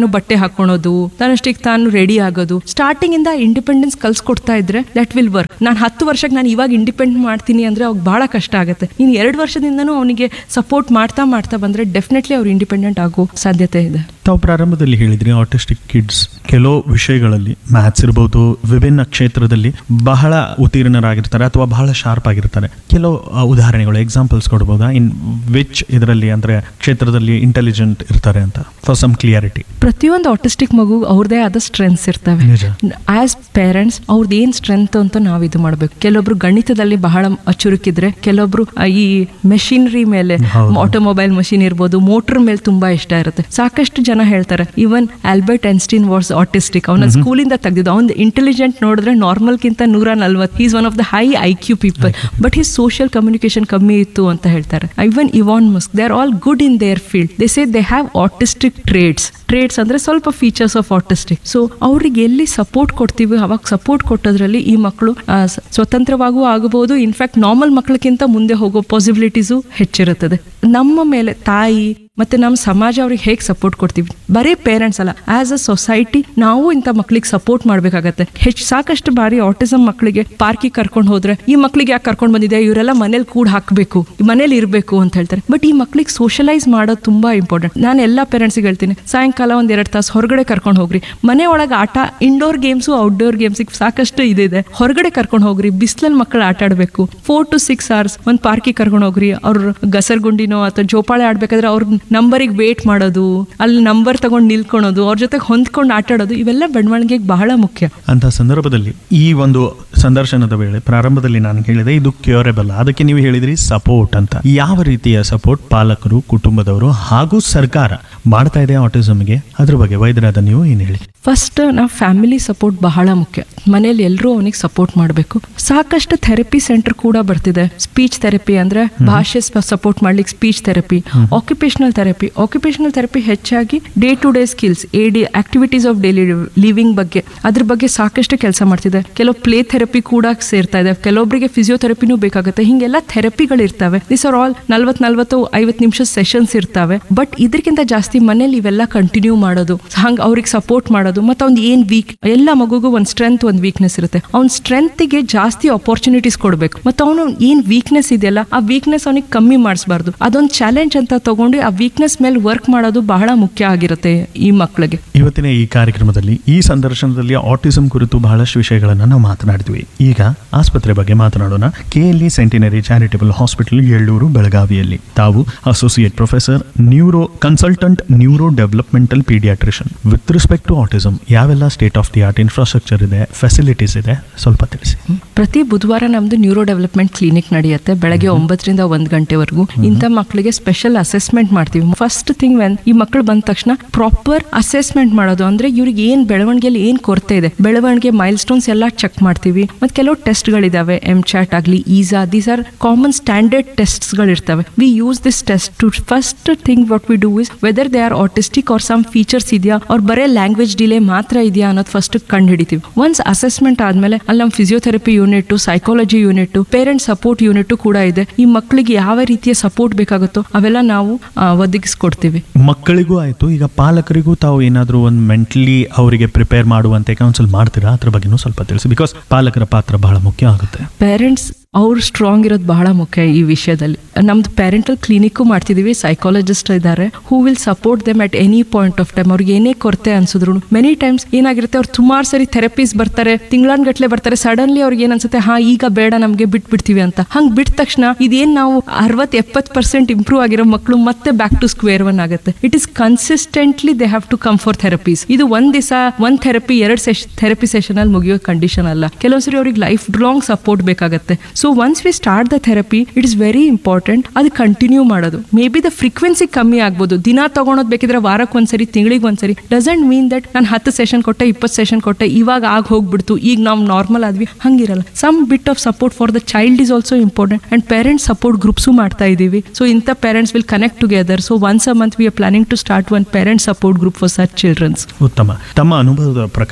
ಹಾಕೊಳೋದು ತನ್ನಷ್ಟಿಗೆ ತಾನು ರೆಡಿ ಆಗೋದು ಸ್ಟಾರ್ಟಿಂಗ್ ಇಂದ ಇಂಡಿಪೆಂಡೆನ್ಸ್ ಕಲ್ಸ್ಕೊಡ್ತಾ ಇದ್ರೆ ದಟ್ ವಿಲ್ ವರ್ಕ್ ನಾನು ಹತ್ತು ವರ್ಷಕ್ಕೆ ನಾನು ಇವಾಗ ಇಂಡಿಪೆಂಡೆಂಟ್ ಮಾಡ್ತೀನಿ ಅಂದ್ರೆ ಅವಾಗ ಬಹಳ ಕಷ್ಟ ಆಗುತ್ತೆ ನೀನು ಎರಡು ವರ್ಷದಿಂದನೂ ಅವನಿಗೆ ಸಪೋರ್ಟ್ ಮಾಡ್ತಾ ಮಾಡ್ತಾ ಬಂದ್ರೆ ಡೆಫಿನೆಟ್ಲಿ ಅವ್ರು ಇಂಡಿಪೆಂಡೆಂಟ್ ಆಗೋ ಸಾಧ್ಯತೆ ಇದೆ ತಾವು ಪ್ರಾರಂಭದಲ್ಲಿ ಹೇಳಿದ್ರಿ ಆಟಿಸ್ಟಿಕ್ ಕಿಡ್ಸ್ ಕೆಲವು ವಿಷಯಗಳಲ್ಲಿ ಮ್ಯಾಥ್ಸ್ ಇರ್ಬೋದು ವಿಭಿನ್ನ ಕ್ಷೇತ್ರದಲ್ಲಿ ಬಹಳ ಉತ್ತೀರ್ಣರಾಗಿರ್ತಾರೆ ಅಥವಾ ಬಹಳ ಶಾರ್ಪ್ ಆಗಿರ್ತಾರೆ ಕೆಲವು ಆ, ಉದಾಹರಣೆಗಳು ಎಕ್ಸಾಂಪಲ್ಸ್ ಕೊಡ್ಬೋದಾ ಇನ್ ವಿಚ್ ಇದರಲ್ಲಿ ಅಂದ್ರೆ ಕ್ಷೇತ್ರದಲ್ಲಿ ಇಂಟೆಲಿಜೆಂಟ್ ಇರ್ತಾರೆ ಅಂತ ಫಾರ್ ಸಮ್ ಕ್ಲಿಯಾರಿಟಿ ಪ್ರತಿಯೊಂದು ಆಟಿಸ್ಟಿಕ್ ಮಗು ಅವ್ರದೇ ಆದ ಸ್ಟ್ರೆಂತ್ಸ್ ಇರ್ತವೆ ನಿಜ. ಆಸ್ ಪೇರೆಂಟ್ಸ್ ಅವ್ರದ್ದು ಏನ್ ಸ್ಟ್ರೆಂತ್ ಅಂತ ನಾವು ಇದು ಮಾಡ್ಬೇಕು ಕೆಲವೊಬ್ರು ಗಣಿತದಲ್ಲಿ ಬಹಳ ಚುರುಕಿದ್ರೆ ಕೆಲವೊಬ್ರು ಆ, ಈ ಮೆಷಿನರಿ ಮೇಲೆ ಹೌದು. ಆಟೋಮೊಬೈಲ್ ಮಷಿನ್ ಇರ್ಬೋದು ಮೋಟರ್ ಮೇಲೆ ತುಂಬಾ ಇಷ್ಟ ಇರುತ್ತೆ ಸಾಕಷ್ಟು ಜನ ಹೇಳ್ತಾರೆ even Albert Einstein was autistic ಅವನ ಸ್ಕೂಲಿಂದ ತೆಗೆದಿದ್ದು ಅವ್ನ ಇಂಟೆಲಿಜೆಂಟ್ ನೋಡಿದ್ರೆ ನಾರ್ಮಲ್ಗಿಂತ ನೂರ ನಲ್ವತ್ತು is one of the high I Q people but his social communication ಕಮ್ಮಿ ಇತ್ತು ಅಂತ ಹೇಳ್ತಾರೆ even Elon Musk they are all good in their field they say they have autistic traits traits ಅಂದ್ರೆ ಸ್ವಲ್ಪ ಫೀಚರ್ಸ್ ಆಫ್ ಆಟಿಸ್ಟಿಕ್ ಸೊ ಅವ್ರಿಗೆ ಎಲ್ಲಿ support ಕೊಡ್ತೀವಿ ಅವಾಗ ಸಪೋರ್ಟ್ ಕೊಟ್ಟೋದ್ರಲ್ಲಿ ಈ ಮಕ್ಕಳು ಆ, ಸ- ಸ್ವತಂತ್ರವಾಗೂ ಆಗಬಹುದು ಇನ್ಫ್ಯಾಕ್ಟ್ ನಾರ್ಮಲ್ ಮಕ್ಕಳಿಗಿಂತ ಮುಂದೆ ಹೋಗೋ ಪಾಸಿಬಿಲಿಟೀಸು ಹೆಚ್ಚಿರುತ್ತದೆ ನಮ್ಮ ಮೇಲೆ ತಾಯಿ ಮತ್ತೆ ನಮ್ಮ ಸಮಾಜ ಅವ್ರಿಗೆ ಹೇಗೆ ಸಪೋರ್ಟ್ ಕೊಡ್ತೀವಿ ಬರೀ ಪೇರೆಂಟ್ಸ್ ಅಲ್ಲ ಆಸ್ ಅ ಸೊಸೈಟಿ ನಾವು ಇಂಥ ಮಕ್ಳಿಗೆ ಸಪೋರ್ಟ್ ಮಾಡ್ಬೇಕಾಗತ್ತೆ ಹೆಚ್ಚು ಸಾಕಷ್ಟು ಬಾರಿ ಆಟಿಸಮ್ ಮಕ್ಕಳಿಗೆ ಪಾರ್ಕಿಗೆ ಕರ್ಕೊಂಡು ಹೋದ್ರೆ ಈ ಮಕ್ಳಿಗೆ ಯಾಕೆ ಕರ್ಕೊಂಡು ಬಂದಿದೆ ಇವರೆಲ್ಲ ಮನೇಲಿ ಕೂಡ ಹಾಕಬೇಕು ಮನೇಲಿ ಇರಬೇಕು ಅಂತ ಹೇಳ್ತಾರೆ ಬಟ್ ಈ ಮಕ್ಳಿಗೆ ಸೋಷಲೈಸ್ ಮಾಡೋದು ತುಂಬಾ ಇಂಪಾರ್ಟೆಂಟ್ ನಾನು ಎಲ್ಲ ಪೇರೆಂಟ್ಸಿಗೆ ಹೇಳ್ತೀನಿ ಸಾಯಂಕಾಲ ಒಂದ್ ಎರಡು ತಾಸು ಹೊರಗಡೆ ಕರ್ಕೊಂಡು ಹೋಗ್ರಿ ಮನೆ ಒಳಗೆ ಆಟ ಇಂಡೋರ್ ಗೇಮ್ಸು ಔಟ್ಡೋರ್ ಗೇಮ್ಸಿಗೆ ಸಾಕಷ್ಟು ಇದಿದೆ ಹೊರಗಡೆ ಕರ್ಕೊಂಡು ಹೋಗ್ರಿ ಬಿಸಿಲಲ್ಲಿ ಮಕ್ಕಳು ಆಟ ಆಡಬೇಕು ಫೋರ್ ಟು ಸಿಕ್ಸ್ ಅವರ್ಸ್ ಒಂದು ಪಾರ್ಕಿಗೆ ಕರ್ಕೊಂಡು ಹೋಗ್ರಿ ಅವ್ರ ಗಸರ್ಗುಂಡಿನೋ ಅಥವಾ ಜೋಪಾಳೆ ಆಡ್ಬೇಕಾದ್ರೆ ಅವ್ರ ನಂಬರಿಗೆ ವೇಟ್ ಮಾಡೋದು ಅಲ್ಲಿ ನಂಬರ್ ತಗೊಂಡು ನಿಲ್ಕೊಳೋದು ಅವ್ರ ಜೊತೆ ಹೊಂದ್ಕೊಂಡು ಆಟ ಆಡೋದು ಇವೆಲ್ಲ ಬೆಳವಣಿಗೆಗೆ ಬಹಳ ಮುಖ್ಯ ಅಂತ ಸಂದರ್ಭದಲ್ಲಿ ಈ ಒಂದು ಸಂದರ್ಶನದ ವೇಳೆ ಪ್ರಾರಂಭದಲ್ಲಿ ನಾನು ಹೇಳಿದೆ ಇದು ಕ್ಯೂರೇಬಲ್ ಅದಕ್ಕೆ ನೀವು ಹೇಳಿದ್ರಿ ಸಪೋರ್ಟ್ ಅಂತ ಯಾವ ರೀತಿಯ ಸಪೋರ್ಟ್ ಪಾಲಕರು ಕುಟುಂಬದವರು ಹಾಗೂ ಸರ್ಕಾರ ಮಾಡ್ತಾ ಇದೆ ಆಟಿಸಮ್ಗೆ ಅದ್ರ ಬಗ್ಗೆ ವೈದ್ಯರಾದ ನೀವು ಏನು ಹೇಳಿ ಫಸ್ಟ್ ನಾವು ಫ್ಯಾಮಿಲಿ ಸಪೋರ್ಟ್ ಬಹಳ ಮುಖ್ಯ ಮನೇಲಿ ಎಲ್ಲರೂ ಅವನಿಗೆ ಸಪೋರ್ಟ್ ಮಾಡಬೇಕು ಸಾಕಷ್ಟು ಥೆರಪಿ ಸೆಂಟರ್ ಕೂಡ ಬರ್ತಿದೆ ಸ್ಪೀಚ್ ಥೆರಪಿ ಅಂದ್ರೆ ಭಾಷೆ ಸಪೋರ್ಟ್ ಮಾಡ್ಲಿಕ್ಕೆ speech therapy occupational therapy occupational therapy ಹೆಚ್ಚಾಗಿ day to day skills A D activities of daily living ಬಗ್ಗೆ ಅದ್ರ ಬಗ್ಗೆ ಸಾಕಷ್ಟು ಕೆಲಸ ಮಾಡ್ತಿದೆ ಕೆಲವು ಪ್ಲೇ ಥೆರಪಿ ಕೂಡ ಸೇರ್ತಾ ಇದೆ ಕೆಲವೊಬ್ಬರಿಗೆ ಫಿಸಿಯೋಥೆರಪಿನೂ ಬೇಕಾಗುತ್ತೆ ಹಿಂಗೆಲ್ಲ ಥೆರಪಿಗಳು ಇರ್ತವೆ ದಿಸ್ ಆರ್ ಆಲ್ ನಲ್ವತ್ ನಲ್ವತ್ತು ಐವತ್ತು ನಿಮಿಷ ಸೆಷನ್ಸ್ ಇರ್ತವೆ ಬಟ್ ಇದಕ್ಕಿಂತ ಜಾಸ್ತಿ ಮನೇಲಿ ಇವೆಲ್ಲ ಕಂಟಿನ್ಯೂ ಮಾಡೋದು ಹಂಗೆ ಅವ್ರಿಗೆ ಸಪೋರ್ಟ್ ಮಾಡೋದು ಮತ್ತೆ ಅವ್ನ್ ಏನ್ ವೀಕ್ ಎಲ್ಲ ಮಗುಗೂ ಒಂದು ಸ್ಟ್ರೆಂತ್ ಒಂದು ವೀಕ್ನೆಸ್ ಇರುತ್ತೆ ಅವ್ನ ಸ್ಟ್ರೆಂತ್ಗೆ ಜಾಸ್ತಿ ಅಪರ್ಚುನಿಟೀಸ್ ಕೊಡಬೇಕು ಮತ್ತೆ ಅವನು ಏನ್ ವೀಕ್ನೆಸ್ ಇದೆಯಲ್ಲ ಆ ವೀಕ್ನೆಸ್ ಅವನಿಗೆ ಕಮ್ಮಿ ಮಾಡಿಸಬಾರ್ದು ಅದೊಂದು ಚಾಲೆಂಜ್ ಅಂತ ತಗೊಂಡು ಆ ವೀಕ್ನೆಸ್ ಮೇಲೆ ವರ್ಕ್ ಮಾಡೋದು ಬಹಳ ಮುಖ್ಯ ಆಗಿರುತ್ತೆ ಈ ಮಕ್ಕಳಿಗೆ ಇವತ್ತಿನ ಈ ಕಾರ್ಯಕ್ರಮದಲ್ಲಿ ಈ ಸಂದರ್ಶನದಲ್ಲಿ ಆಟಿಸಂ ಕುರಿತು ಬಹಳಷ್ಟು ವಿಷಯಗಳನ್ನು ನಾವು ಮಾತನಾಡಿದ್ವಿ ಈಗ ಆಸ್ಪತ್ರೆ ಬಗ್ಗೆ ಮಾತನಾಡೋಣ KLE centenary charitable hospital Yellur ಬೆಳಗಾವಿಯಲ್ಲಿ ತಾವು associate professor neuro consultant neuro developmental paediatrician with respect to autism ಯಾವೆಲ್ಲ state of the art infrastructure ಇದೆ ಫೆಸಿಲಿಟೀಸ್ ಇದೆ ಸ್ವಲ್ಪ ತಿಳಿಸಿ ಪ್ರತಿ ಬುಧವಾರ ನಮ್ದು ನ್ಯೂರೋ ಡೆವಲಪ್ಮೆಂಟ್ ಕ್ಲಿನಿಕ್ ನಡೆಯುತ್ತೆ ಬೆಳಗ್ಗೆ ಒಂಬತ್ತರಿಂದ ಒಂದ್ ಗಂಟೆವರೆಗೂ ಇಂಥ ಮಕ್ಕಳಿಗೆ ಸ್ಪೆಷಲ್ ಅಸೆಸ್ಮೆಂಟ್ ಮಾಡ್ತೀವಿ ಫಸ್ಟ್ ಥಿಂಗ್ ವೆನ್ ಈ ಮಕ್ಕಳು ಬಂದ ತಕ್ಷಣ ಪ್ರಾಪರ್ ಅಸೆಸ್ಮೆಂಟ್ ಮಾಡೋದು ಅಂದ್ರೆ ಇವ್ರಿಗೆ ಏನ್ ಬೆಳವಣಿಗೆಯಲ್ಲಿ ಏನ್ ಕೊರತೆ ಇದೆ ಬೆಳವಣಿಗೆ ಮೈಲ್ ಸ್ಟೋನ್ಸ್ ಎಲ್ಲ ಚೆಕ್ ಮಾಡ್ತೀವಿ ಮತ್ತೆ ಕೆಲವು ಟೆಸ್ಟ್ಗಳಿದಾವೆ ಎಮ್ ಚಾಟ್ ಆಗಲಿ ISAA these are common standard ಟೆಸ್ಟ್ಸ್ಗಳು ಇರ್ತವೆ we use this test to first thing what we do is whether they are autistic or some features ಇದೆಯಾ ಅವ್ರ ಬರೇ ಲ್ಯಾಂಗ್ವೇಜ್ ಡಿಲೇ ಮಾತ್ರ ಇದೆಯಾ ಅನ್ನೋದು ಫಸ್ಟ್ ಕಂಡು ಹಿಡಿತೀವಿ ಒನ್ಸ್ ಅಸೆಸ್ಮೆಂಟ್ ಆದ್ಮೇಲೆ ಅಲ್ಲಿ ನಮ್ಮ physiotherapy unit psychology unit parent support unit ಕೂಡ ಇದೆ ಈ ಮಕ್ಕಳಿಗೆ ಯಾವ ರೀತಿಯ ಸಪೋರ್ಟ್ ಬೇಕಾಗುತ್ತೋ ಅವೆಲ್ಲ ನಾವು ಆ, ಒದಗಿಸ್ಕೊಡ್ತೀವಿ ಮಕ್ಕಳಿಗೂ ಆಯ್ತು ಈಗ ಪಾಲಕರಿಗೂ ತಾವು ಏನಾದರೂ ಒಂದು ಮೆಂಟಲಿ ಅವರಿಗೆ ಪ್ರಿಪೇರ್ ಮಾಡುವಂತೆ ಕೌನ್ಸಿಲ್ ಮಾಡ್ತೀರಾ ಅದ್ರ ಬಗ್ಗೆನೂ ಸ್ವಲ್ಪ ತಿಳಿಸಿ ಬಿಕಾಸ್ ಪಾಲಕರ ಪಾತ್ರ ಬಹಳ ಮುಖ್ಯ ಆಗುತ್ತೆ ಪೇರೆಂಟ್ಸ್ ಅವ್ರು ಸ್ಟ್ರಾಂಗ್ ಇರೋದು ಬಹಳ ಮುಖ್ಯ ಈ ವಿಷಯದಲ್ಲಿ ನಮ್ದು ಪ್ಯಾರೆಂಟಲ್ ಕ್ಲಿನಿಕ್ಕು ಮಾಡ್ತಿದೀವಿ ಸೈಕಾಲಜಿಸ್ಟ್ ಇದ್ದಾರೆ who will support them at any point of time ಅವ್ರಿಗೆ ಏನೇ ಕೊರತೆ ಅನ್ಸಿದ್ರು ಮೆನಿ ಟೈಮ್ಸ್ ಏನಾಗಿರುತ್ತೆ ಅವ್ರು ಸುಮಾರು ಸರಿ ಥೆರಪೀಸ್ ಬರ್ತಾರೆ ತಿಂಗಳನ್ಗಟ್ಲೆ ಬರ್ತಾರೆ ಸಡನ್ಲಿ ಅವ್ರಿಗೆ ಏನ್ ಅನ್ಸುತ್ತೆ ಹಾ ಈಗ ಬೇಡ ನಮ್ಗೆ ಬಿಟ್ಬಿಡ್ತೀವಿ ಅಂತ ಹಂಗ್ ಬಿಟ್ಟ ತಕ್ಷಣ ಇದೇನ್ ನಾವು ಅರವತ್ ಎಪ್ಪತ್ ಪರ್ಸೆಂಟ್ ಇಂಪ್ರೂವ್ ಆಗಿರೋ ಮಕ್ಕಳು ಮತ್ತೆ ಬ್ಯಾಕ್ ಟು ಸ್ಕ್ವೇರ್ ಒನ್ ಆಗುತ್ತೆ it is consistently they have to come for therapies ಇದು ಒಂದ್ ದಿವಸ ಒಂದ್ ಥೆರಪಿ ಎರಡ್ ಸೆಷ್ ಥೆರಪಿ ಸೆಷನ್ ಅಲ್ಲಿ ಮುಗಿಯೋ ಕಂಡೀಷನ್ ಅಲ್ಲ ಕೆಲವೊಂದ್ಸರಿ ಅವ್ರಿಗೆ ಲೈಫ್ ಲಾಂಗ್ ಸಪೋರ್ಟ್ ಬೇಕಾಗುತ್ತೆ so once we start the therapy it is very important ಅದು ಕಂಟಿನ್ಯೂ ಮಾಡೋದು ಮೇ ಬಿ ದ ಫ್ರೀಕ್ವೆನ್ಸಿ ಕಮ್ಮಿ ಆಗ್ಬೋದು ದಿನ ತಗೊಳೋದು ಬೇಕಿದ್ರೆ ವಾರಕ್ಕೆ ಒಂದ್ಸರಿ ತಿಂಗಳಿಗೆ ಒಂದ್ಸರಿ ಡಸಂಟ್ ಮೀನ್ ದಟ್ ನಾನು ಹತ್ತು ಸೆಷನ್ ಕೊಟ್ಟೆ ಇಪ್ಪತ್ತು ಸೆಷನ್ ಕೊಟ್ಟೆ ಇವಾಗ ಆಗ ಹೋಗ್ಬಿಡ್ತು ಈಗ ನಾವು ನಾರ್ಮಲ್ ಆದ್ವಿ ಹಂಗಿರಲ್ಲ some bit of support for the child is also important and parents support groups ಮಾಡ್ತಾ ಇದೀವಿ ಸೊ ಇಂಥ parents will connect together so once a month we are planning to start one parent support group for such childrens ಉತ್ತಮ ತಮ್ಮ ಅನುಭವದ ಪ್ರಕಾರ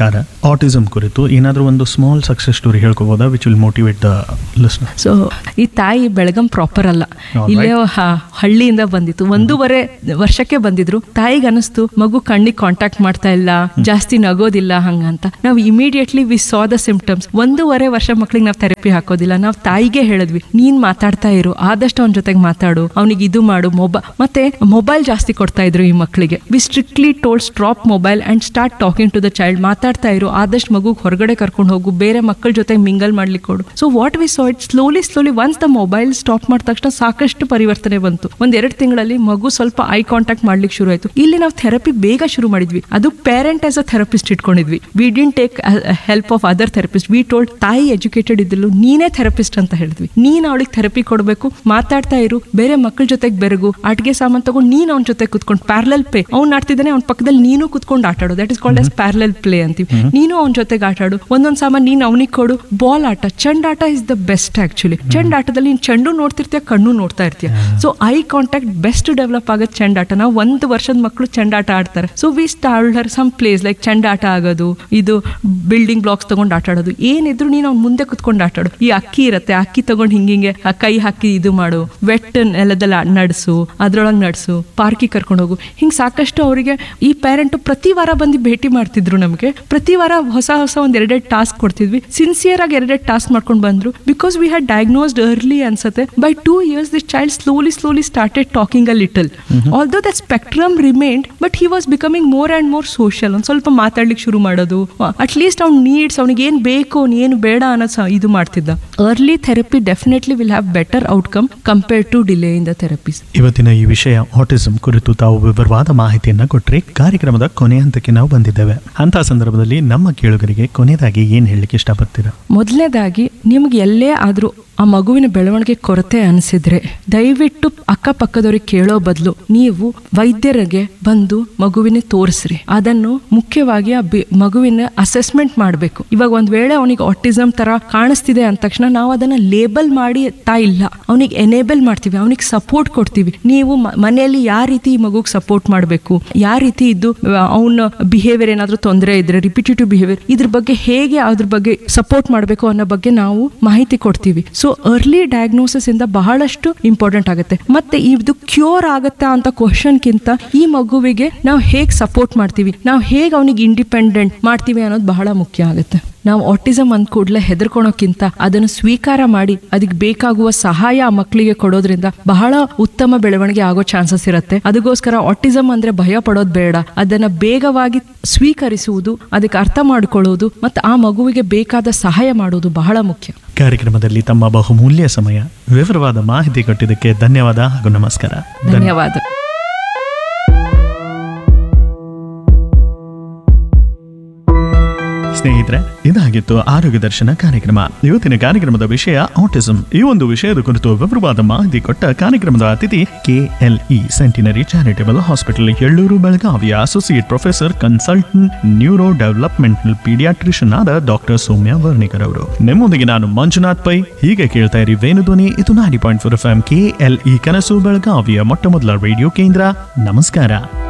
autism ಕುರಿತು ಏನಾದರೂ ಒಂದು ಸ್ಮಾಲ್ ಸಕ್ಸಸ್ ಸ್ಟೋರಿ ಹೇಳ್ಕೋಬೋದಾ which will motivate the listener so ಈ ತಾಯಿ ಬೆಳಗಂ ಪ್ರಾಪರ್ ಅಲ್ಲ Alright. ಇಲ್ಲೇ ಹ- ಹಳ್ಳಿಯಿಂದ ಬಂದಿತ್ತು ಒಂದೂವರೆ ವರ್ಷಕ್ಕೆ ಬಂದಿದ್ರು ತಾಯಿಗೆ ಅನಿಸ್ತು ಮಗು ಕಣ್ಣಿಗೆ ಕಾಂಟ್ಯಾಕ್ಟ್ ಮಾಡ್ತಾ ಇಲ್ಲ ಜಾಸ್ತಿ ನಗೋದಿಲ್ಲ ಹಂಗಂತ ನಾವು immediately we saw the symptoms ಒಂದೂವರೆ ವರ್ಷ ಮಕ್ಳಿಗೆ ನಾವು ಥೆರಪಿ ಹಾಕೋದಿಲ್ಲ ನಾವು ತಾಯಿಗೆ ಹೇಳಿದ್ವಿ ನೀನ್ ಮಾತಾಡ್ತಾ ಇರು ಆದಷ್ಟು ಅವನ ಜೊತೆಗೆ ಮಾತಾಡು ಅವನಿಗೆ ಇದು ಮಾಡು ಮೊಬೈಲ್ ಮತ್ತೆ ಮೊಬೈಲ್ ಜಾಸ್ತಿ ಕೊಡ್ತಾ ಇದ್ರು ಈ ಮಕ್ಕಳಿಗೆ we strictly told stop mobile and start talking to the child ಮಾತಾಡ್ತಾ ಇರು ಆದಷ್ಟು ಮಗು ಹೊರಗಡೆ ಕರ್ಕೊಂಡು ಹೋಗು ಬೇರೆ ಮಕ್ಕಳ ಜೊತೆ ಮಿಂಗಲ್ ಮಾಡ್ಲಿಕ್ಕೆ ಕೊಡು so what we saw it slowly slowly once the mobile stop ಮಾಡಿದ ತಕ್ಷಣ ಸಾಕಷ್ಟು ಪರಿವರ್ತನೆ ಬಂತು ಒಂದ್ ಎರಡು ತಿಂಗಳಲ್ಲಿ ಮಗು ಸ್ವಲ್ಪ ಐ ಕಾಂಟ್ಯಾಕ್ಟ್ ಮಾಡ್ಲಿಕ್ಕೆ ಶುರು ಆಯ್ತು ಇಲ್ಲಿ ನಾವು ಥೆರಪಿ ಬೇಗ ಶುರು ಮಾಡಿದ್ವಿ ಅದು ಪೇರೆಂಟ್ ಆಸ್ ಅ ಥೆರಪಿಸ್ಟ್ ಇಟ್ಕೊಂಡಿದ್ವಿ we didn't take help of other therapist we told ತಾಯಿ ಎಜುಕೇಟೆಡ್ ಇದ್ದಿಲ್ಲ ನೀನೇ ಥೆರಪಿಸ್ಟ್ ಅಂತ ಹೇಳಿದ್ವಿ ನೀನ್ ಅವಳಿಗೆ ಥೆರಪಿ ಕೊಡಬೇಕು ಮಾತಾಡ್ತಾ ಇರು ಬೇರೆ ಮಕ್ಕಳ ಜೊತೆಗೆ ಬೆರಗು ಆಟಿಗೆ ಸಾಮಾನು ತಗೊಂಡು ನೀನ್ ಅವ್ನ ಜೊತೆ ಕುತ್ಕೊಂಡು ಪ್ಯಾರಲಲ್ ಪ್ಲೇ ಅವ್ನು ಆಡ್ತಿದ್ದಾನೆ ಅವ್ನ ಪಕ್ಕದಲ್ಲಿ ನೀನು ಕುತ್ಕೊಂಡು ಆಟ ಆಡು that is called as parallel play ಅಂತೀವಿ ನೀನು ಅವನ ಜೊತೆಗೆ ಆಟ ಆಡು ಒಂದೊಂದ್ ಸಾಮಾನು ನೀನ್ ಅವನಿಗೆ ಕೊಡು ಬಾಲ್ ಆಟ ಚೆಂಡ್ ಆಟ ಇಸ್ ದ ಬೆಸ್ಟ್ ಆಕ್ಚುಲಿ ಚೆಂಡ್ ಆಟದಲ್ಲಿ ನೀನ್ ಚೆಂಡು ನೋಡ್ತಿರ್ತೀಯ ಕಣ್ಣು ನೋಡ್ತಾ ಇರ್ತೀಯ so eye contact best develop ಆಗೋದು ಚೆಂಡ್ ಆಟ ನಾವು ಒಂದು ವರ್ಷದ ಮಕ್ಕಳು ಚೆಂಡ ಆಟ ಆಡ್ತಾರೆ so we started her some plays like ಚೆಂಡ ಆಟ ಆಗೋದು ಇದು ಬಿಲ್ಡಿಂಗ್ ಬ್ಲಾಕ್ಸ್ ತಗೊಂಡು ಆಟ ಆಡೋದು ಏನಿದ್ರು ನೀನು ಅವ್ನ ಮುಂದೆ ಕುತ್ಕೊಂಡು ಆಟ ಆಡು ಈ ಅಕ್ಕಿ ಇರತ್ತೆ ಅಕ್ಕಿ ತಗೊಂಡು ಹಿಂಗಿಂಗೆ ಆ ಕೈ ಹಾಕಿ ಇದು ಮಾಡು ವೆಟ್ ನೆಲದಲ್ಲಿ ನಡ್ಸು ಅದ್ರೊಳಗೆ ನಡ್ಸು ಪಾರ್ಕಿಗೆ ಕರ್ಕೊಂಡು ಹೋಗು ಹಿಂಗೆ ಸಾಕಷ್ಟು ಅವರಿಗೆ ಈ ಪೇರೆಂಟ್ ಪ್ರತಿ ವಾರ ಬಂದು ಭೇಟಿ ಮಾಡ್ತಿದ್ರು ನಮಗೆ ಪ್ರತಿ ವಾರ ಹೊಸ ಹೊಸ ಒಂದ್ ಎರಡೆರಡು ಟಾಸ್ಕ್ ಕೊಡ್ತಿದ್ವಿ ಸಿನ್ಸಿಯರ್ ಆಗಿ ಎರಡೆರಡು ಟಾಸ್ಕ್ ಮಾಡ್ಕೊಂಡು ಬಂದ್ರು because we had diagnosed early ಅನ್ಸುತ್ತೆ by two years this child slowly slowly started talking a little although the spectrum remained but he was becoming more and more social ಒಂದ್ ಸ್ವಲ್ಪ ಮಾತಾಡ್ಲಿಕ್ಕೆ ಶುರು ಮಾಡೋದು ಅಟ್ಲೀಸ್ಟ್ ಅವ್ನ ನೀಡ್ಸ್ ಅವ್ನಿಗೆ ಏನ್ ಬೇಕು ಅವ್ನು ಏನು ಬೇಡ ಅನ್ನೋ ಸ- ಇದು ಮಾಡ್ತಿದ್ದ early therapy definitely will have better outcome compare to delay in the therapies ಇವತ್ತಿನ ಈ ವಿಷಯ ಆಟಿಸಮ್ ಕುರಿತು ತಾವು ವಿವರವಾದ ಮಾಹಿತಿಯನ್ನ ಕೊಟ್ರಿ ಕಾರ್ಯಕ್ರಮದ ಕೊನೆ ಹಂತಕ್ಕೆ ನಾವು ಬಂದಿದ್ದೇವೆ ಅಂತ ಸಂದರ್ಭದಲ್ಲಿ ನಮ್ಮ ಕೇಳುಗರಿಗೆ ಕೊನೆಯದಾಗಿ ಏನ್ ಹೇಳಲಿಕ್ಕೆ ಇಷ್ಟಪಡ್ತೀರಾ ಮೊದಲನೇದಾಗಿ ನಿಮ್ಗೆ ಎಲ್ಲೇ ಆದ್ರೂ ಆ ಮಗುವಿನ ಬೆಳವಣಿಗೆ ಕೊರತೆ ಅನಿಸಿದ್ರೆ ದಯವಿಟ್ಟು ಅಕ್ಕಪಕ್ಕದವ್ರಿಗೆ ಕೇಳೋ ಬದಲು ನೀವು ವೈದ್ಯರಿಗೆ ಬಂದು ಮಗುವಿನ ತೋರಿಸ್ರಿ ಅದನ್ನು ಮುಖ್ಯವಾಗಿ ಆ ಬಿ- ಮಗುವಿನ ಅಸೆಸ್ಮೆಂಟ್ ಮಾಡಬೇಕು ಇವಾಗ ಒಂದ್ ವೇಳೆ ಅವನಿಗೆ ಆಟಿಸಮ್ ತರ ಕಾಣಿಸ್ತಿದೆ ಅಂದ ತಕ್ಷಣ ನಾವು ಅದನ್ನ ಲೇಬಲ್ ಮಾಡಿ ತಾ ಇಲ್ಲ ಅವನಿಗೆ ಎನೇಬಲ್ ಮಾಡ್ತೀವಿ ಅವನಿಗೆ ಸಪೋರ್ಟ್ ಕೊಡ್ತೀವಿ ನೀವು ಮ- ಮನೆಯಲ್ಲಿ ಯಾವ ರೀತಿ ಈ ಮಗುಗೆ ಸಪೋರ್ಟ್ ಮಾಡಬೇಕು ಯಾವ ರೀತಿ ಇದ್ದು ಅವನ ಬಿಹೇವಿಯರ್ ಏನಾದ್ರೂ ತೊಂದರೆ ಇದ್ರೆ ರಿಪಿಟೇಟಿವ್ ಬಿಹೇವಿಯರ್ ಇದ್ರ ಬಗ್ಗೆ ಹೇಗೆ ಅದ್ರ ಬಗ್ಗೆ ಸಪೋರ್ಟ್ ಮಾಡಬೇಕು ಅನ್ನೋ ಬಗ್ಗೆ ನಾವು ಮಾಹಿತಿ ಕೊಡ್ತೀವಿ ಸೊ ಅರ್ಲಿ ಡಯಾಗ್ನೋಸಿಸ್ ಇಂದ ಬಹಳಷ್ಟು ಇಂಪಾರ್ಟೆಂಟ್ ಆಗುತ್ತೆ ಮತ್ತೆ ಇದು ಕ್ಯೂರ್ ಆಗತ್ತಾ ಅಂತ ಕ್ವಶನ್ಗಿಂತ ಈ ಮಗುವಿಗೆ ನಾವು ಹೇಗೆ ಸಪೋರ್ಟ್ ಮಾಡ್ತೀವಿ ನಾವು ಹೇಗೆ ಅವನಿಗೆ ಇಂಡಿಪೆಂಡೆಂಟ್ ಮಾಡ್ತೀವಿ ಅನ್ನೋದು ಬಹಳ ಮುಖ್ಯ ಆಗುತ್ತೆ ನಾವು ಆಟಿಸಮ್ ಅಂದ ಕೂಡಲೇ ಹೆದರ್ಕೊಳೋಕ್ಕಿಂತ ಅದನ್ನು ಸ್ವೀಕಾರ ಮಾಡಿ ಅದಕ್ಕೆ ಬೇಕಾಗುವ ಸಹಾಯ ಆ ಮಕ್ಕಳಿಗೆ ಕೊಡೋದ್ರಿಂದ ಬಹಳ ಉತ್ತಮ ಬೆಳವಣಿಗೆ ಆಗೋ ಚಾನ್ಸಸ್ ಇರುತ್ತೆ ಅದಕ್ಕೋಸ್ಕರ ಆಟಿಸಮ್ ಅಂದ್ರೆ ಭಯ ಪಡೋದು ಬೇಡ ಅದನ್ನ ಬೇಗವಾಗಿ ಸ್ವೀಕರಿಸುವುದು ಅದಕ್ಕೆ ಅರ್ಥ ಮಾಡ್ಕೊಳ್ಳೋದು ಮತ್ತು ಆ ಮಗುವಿಗೆ ಬೇಕಾದ ಸಹಾಯ ಮಾಡೋದು ಬಹಳ ಮುಖ್ಯ ಕಾರ್ಯಕ್ರಮದಲ್ಲಿ ತಮ್ಮ ಬಹುಮೂಲ್ಯ ಸಮಯ ವಿವರವಾದ ಮಾಹಿತಿ ಕೊಟ್ಟಿದ್ದಕ್ಕೆ ಧನ್ಯವಾದ ಹಾಗೂ ನಮಸ್ಕಾರ ಧನ್ಯವಾದ ಸ್ನೇಹಿತರೆ ಇದಾಗಿತ್ತು ಆರೋಗ್ಯ ದರ್ಶನ ಕಾರ್ಯಕ್ರಮ ಇವತ್ತಿನ ಕಾರ್ಯಕ್ರಮದ ವಿಷಯ ಆಟಿಸಂ ಈ ಒಂದು ವಿಷಯದ ಕುರಿತು ವಿವರವಾದ ಮಾಹಿತಿ ಕೊಟ್ಟ ಕಾರ್ಯಕ್ರಮದ ಅತಿಥಿ KLE centenary charitable hospital Yellur ಬೆಳಗಾವಿಯ associate professor consultant neuro developmental paediatrician ಆದ ಡಾಕ್ಟರ್ ಸೌಮ್ಯ ವರ್ಣಿಕರ್ ಅವರು ನಿಮ್ಮೊಂದಿಗೆ ನಾನು ಮಂಜುನಾಥ್ ಪೈ ಹೀಗೆ ಕೇಳ್ತಾ ಇರಿ ವೇಣುಧ್ವನಿ ಇದು ನಾಡಿ point four F M KLE ಕನಸು ಬೆಳಗಾವಿಯ ಮೊಟ್ಟ ಮೊದಲ ರೇಡಿಯೋ ಕೇಂದ್ರ ನಮಸ್ಕಾರ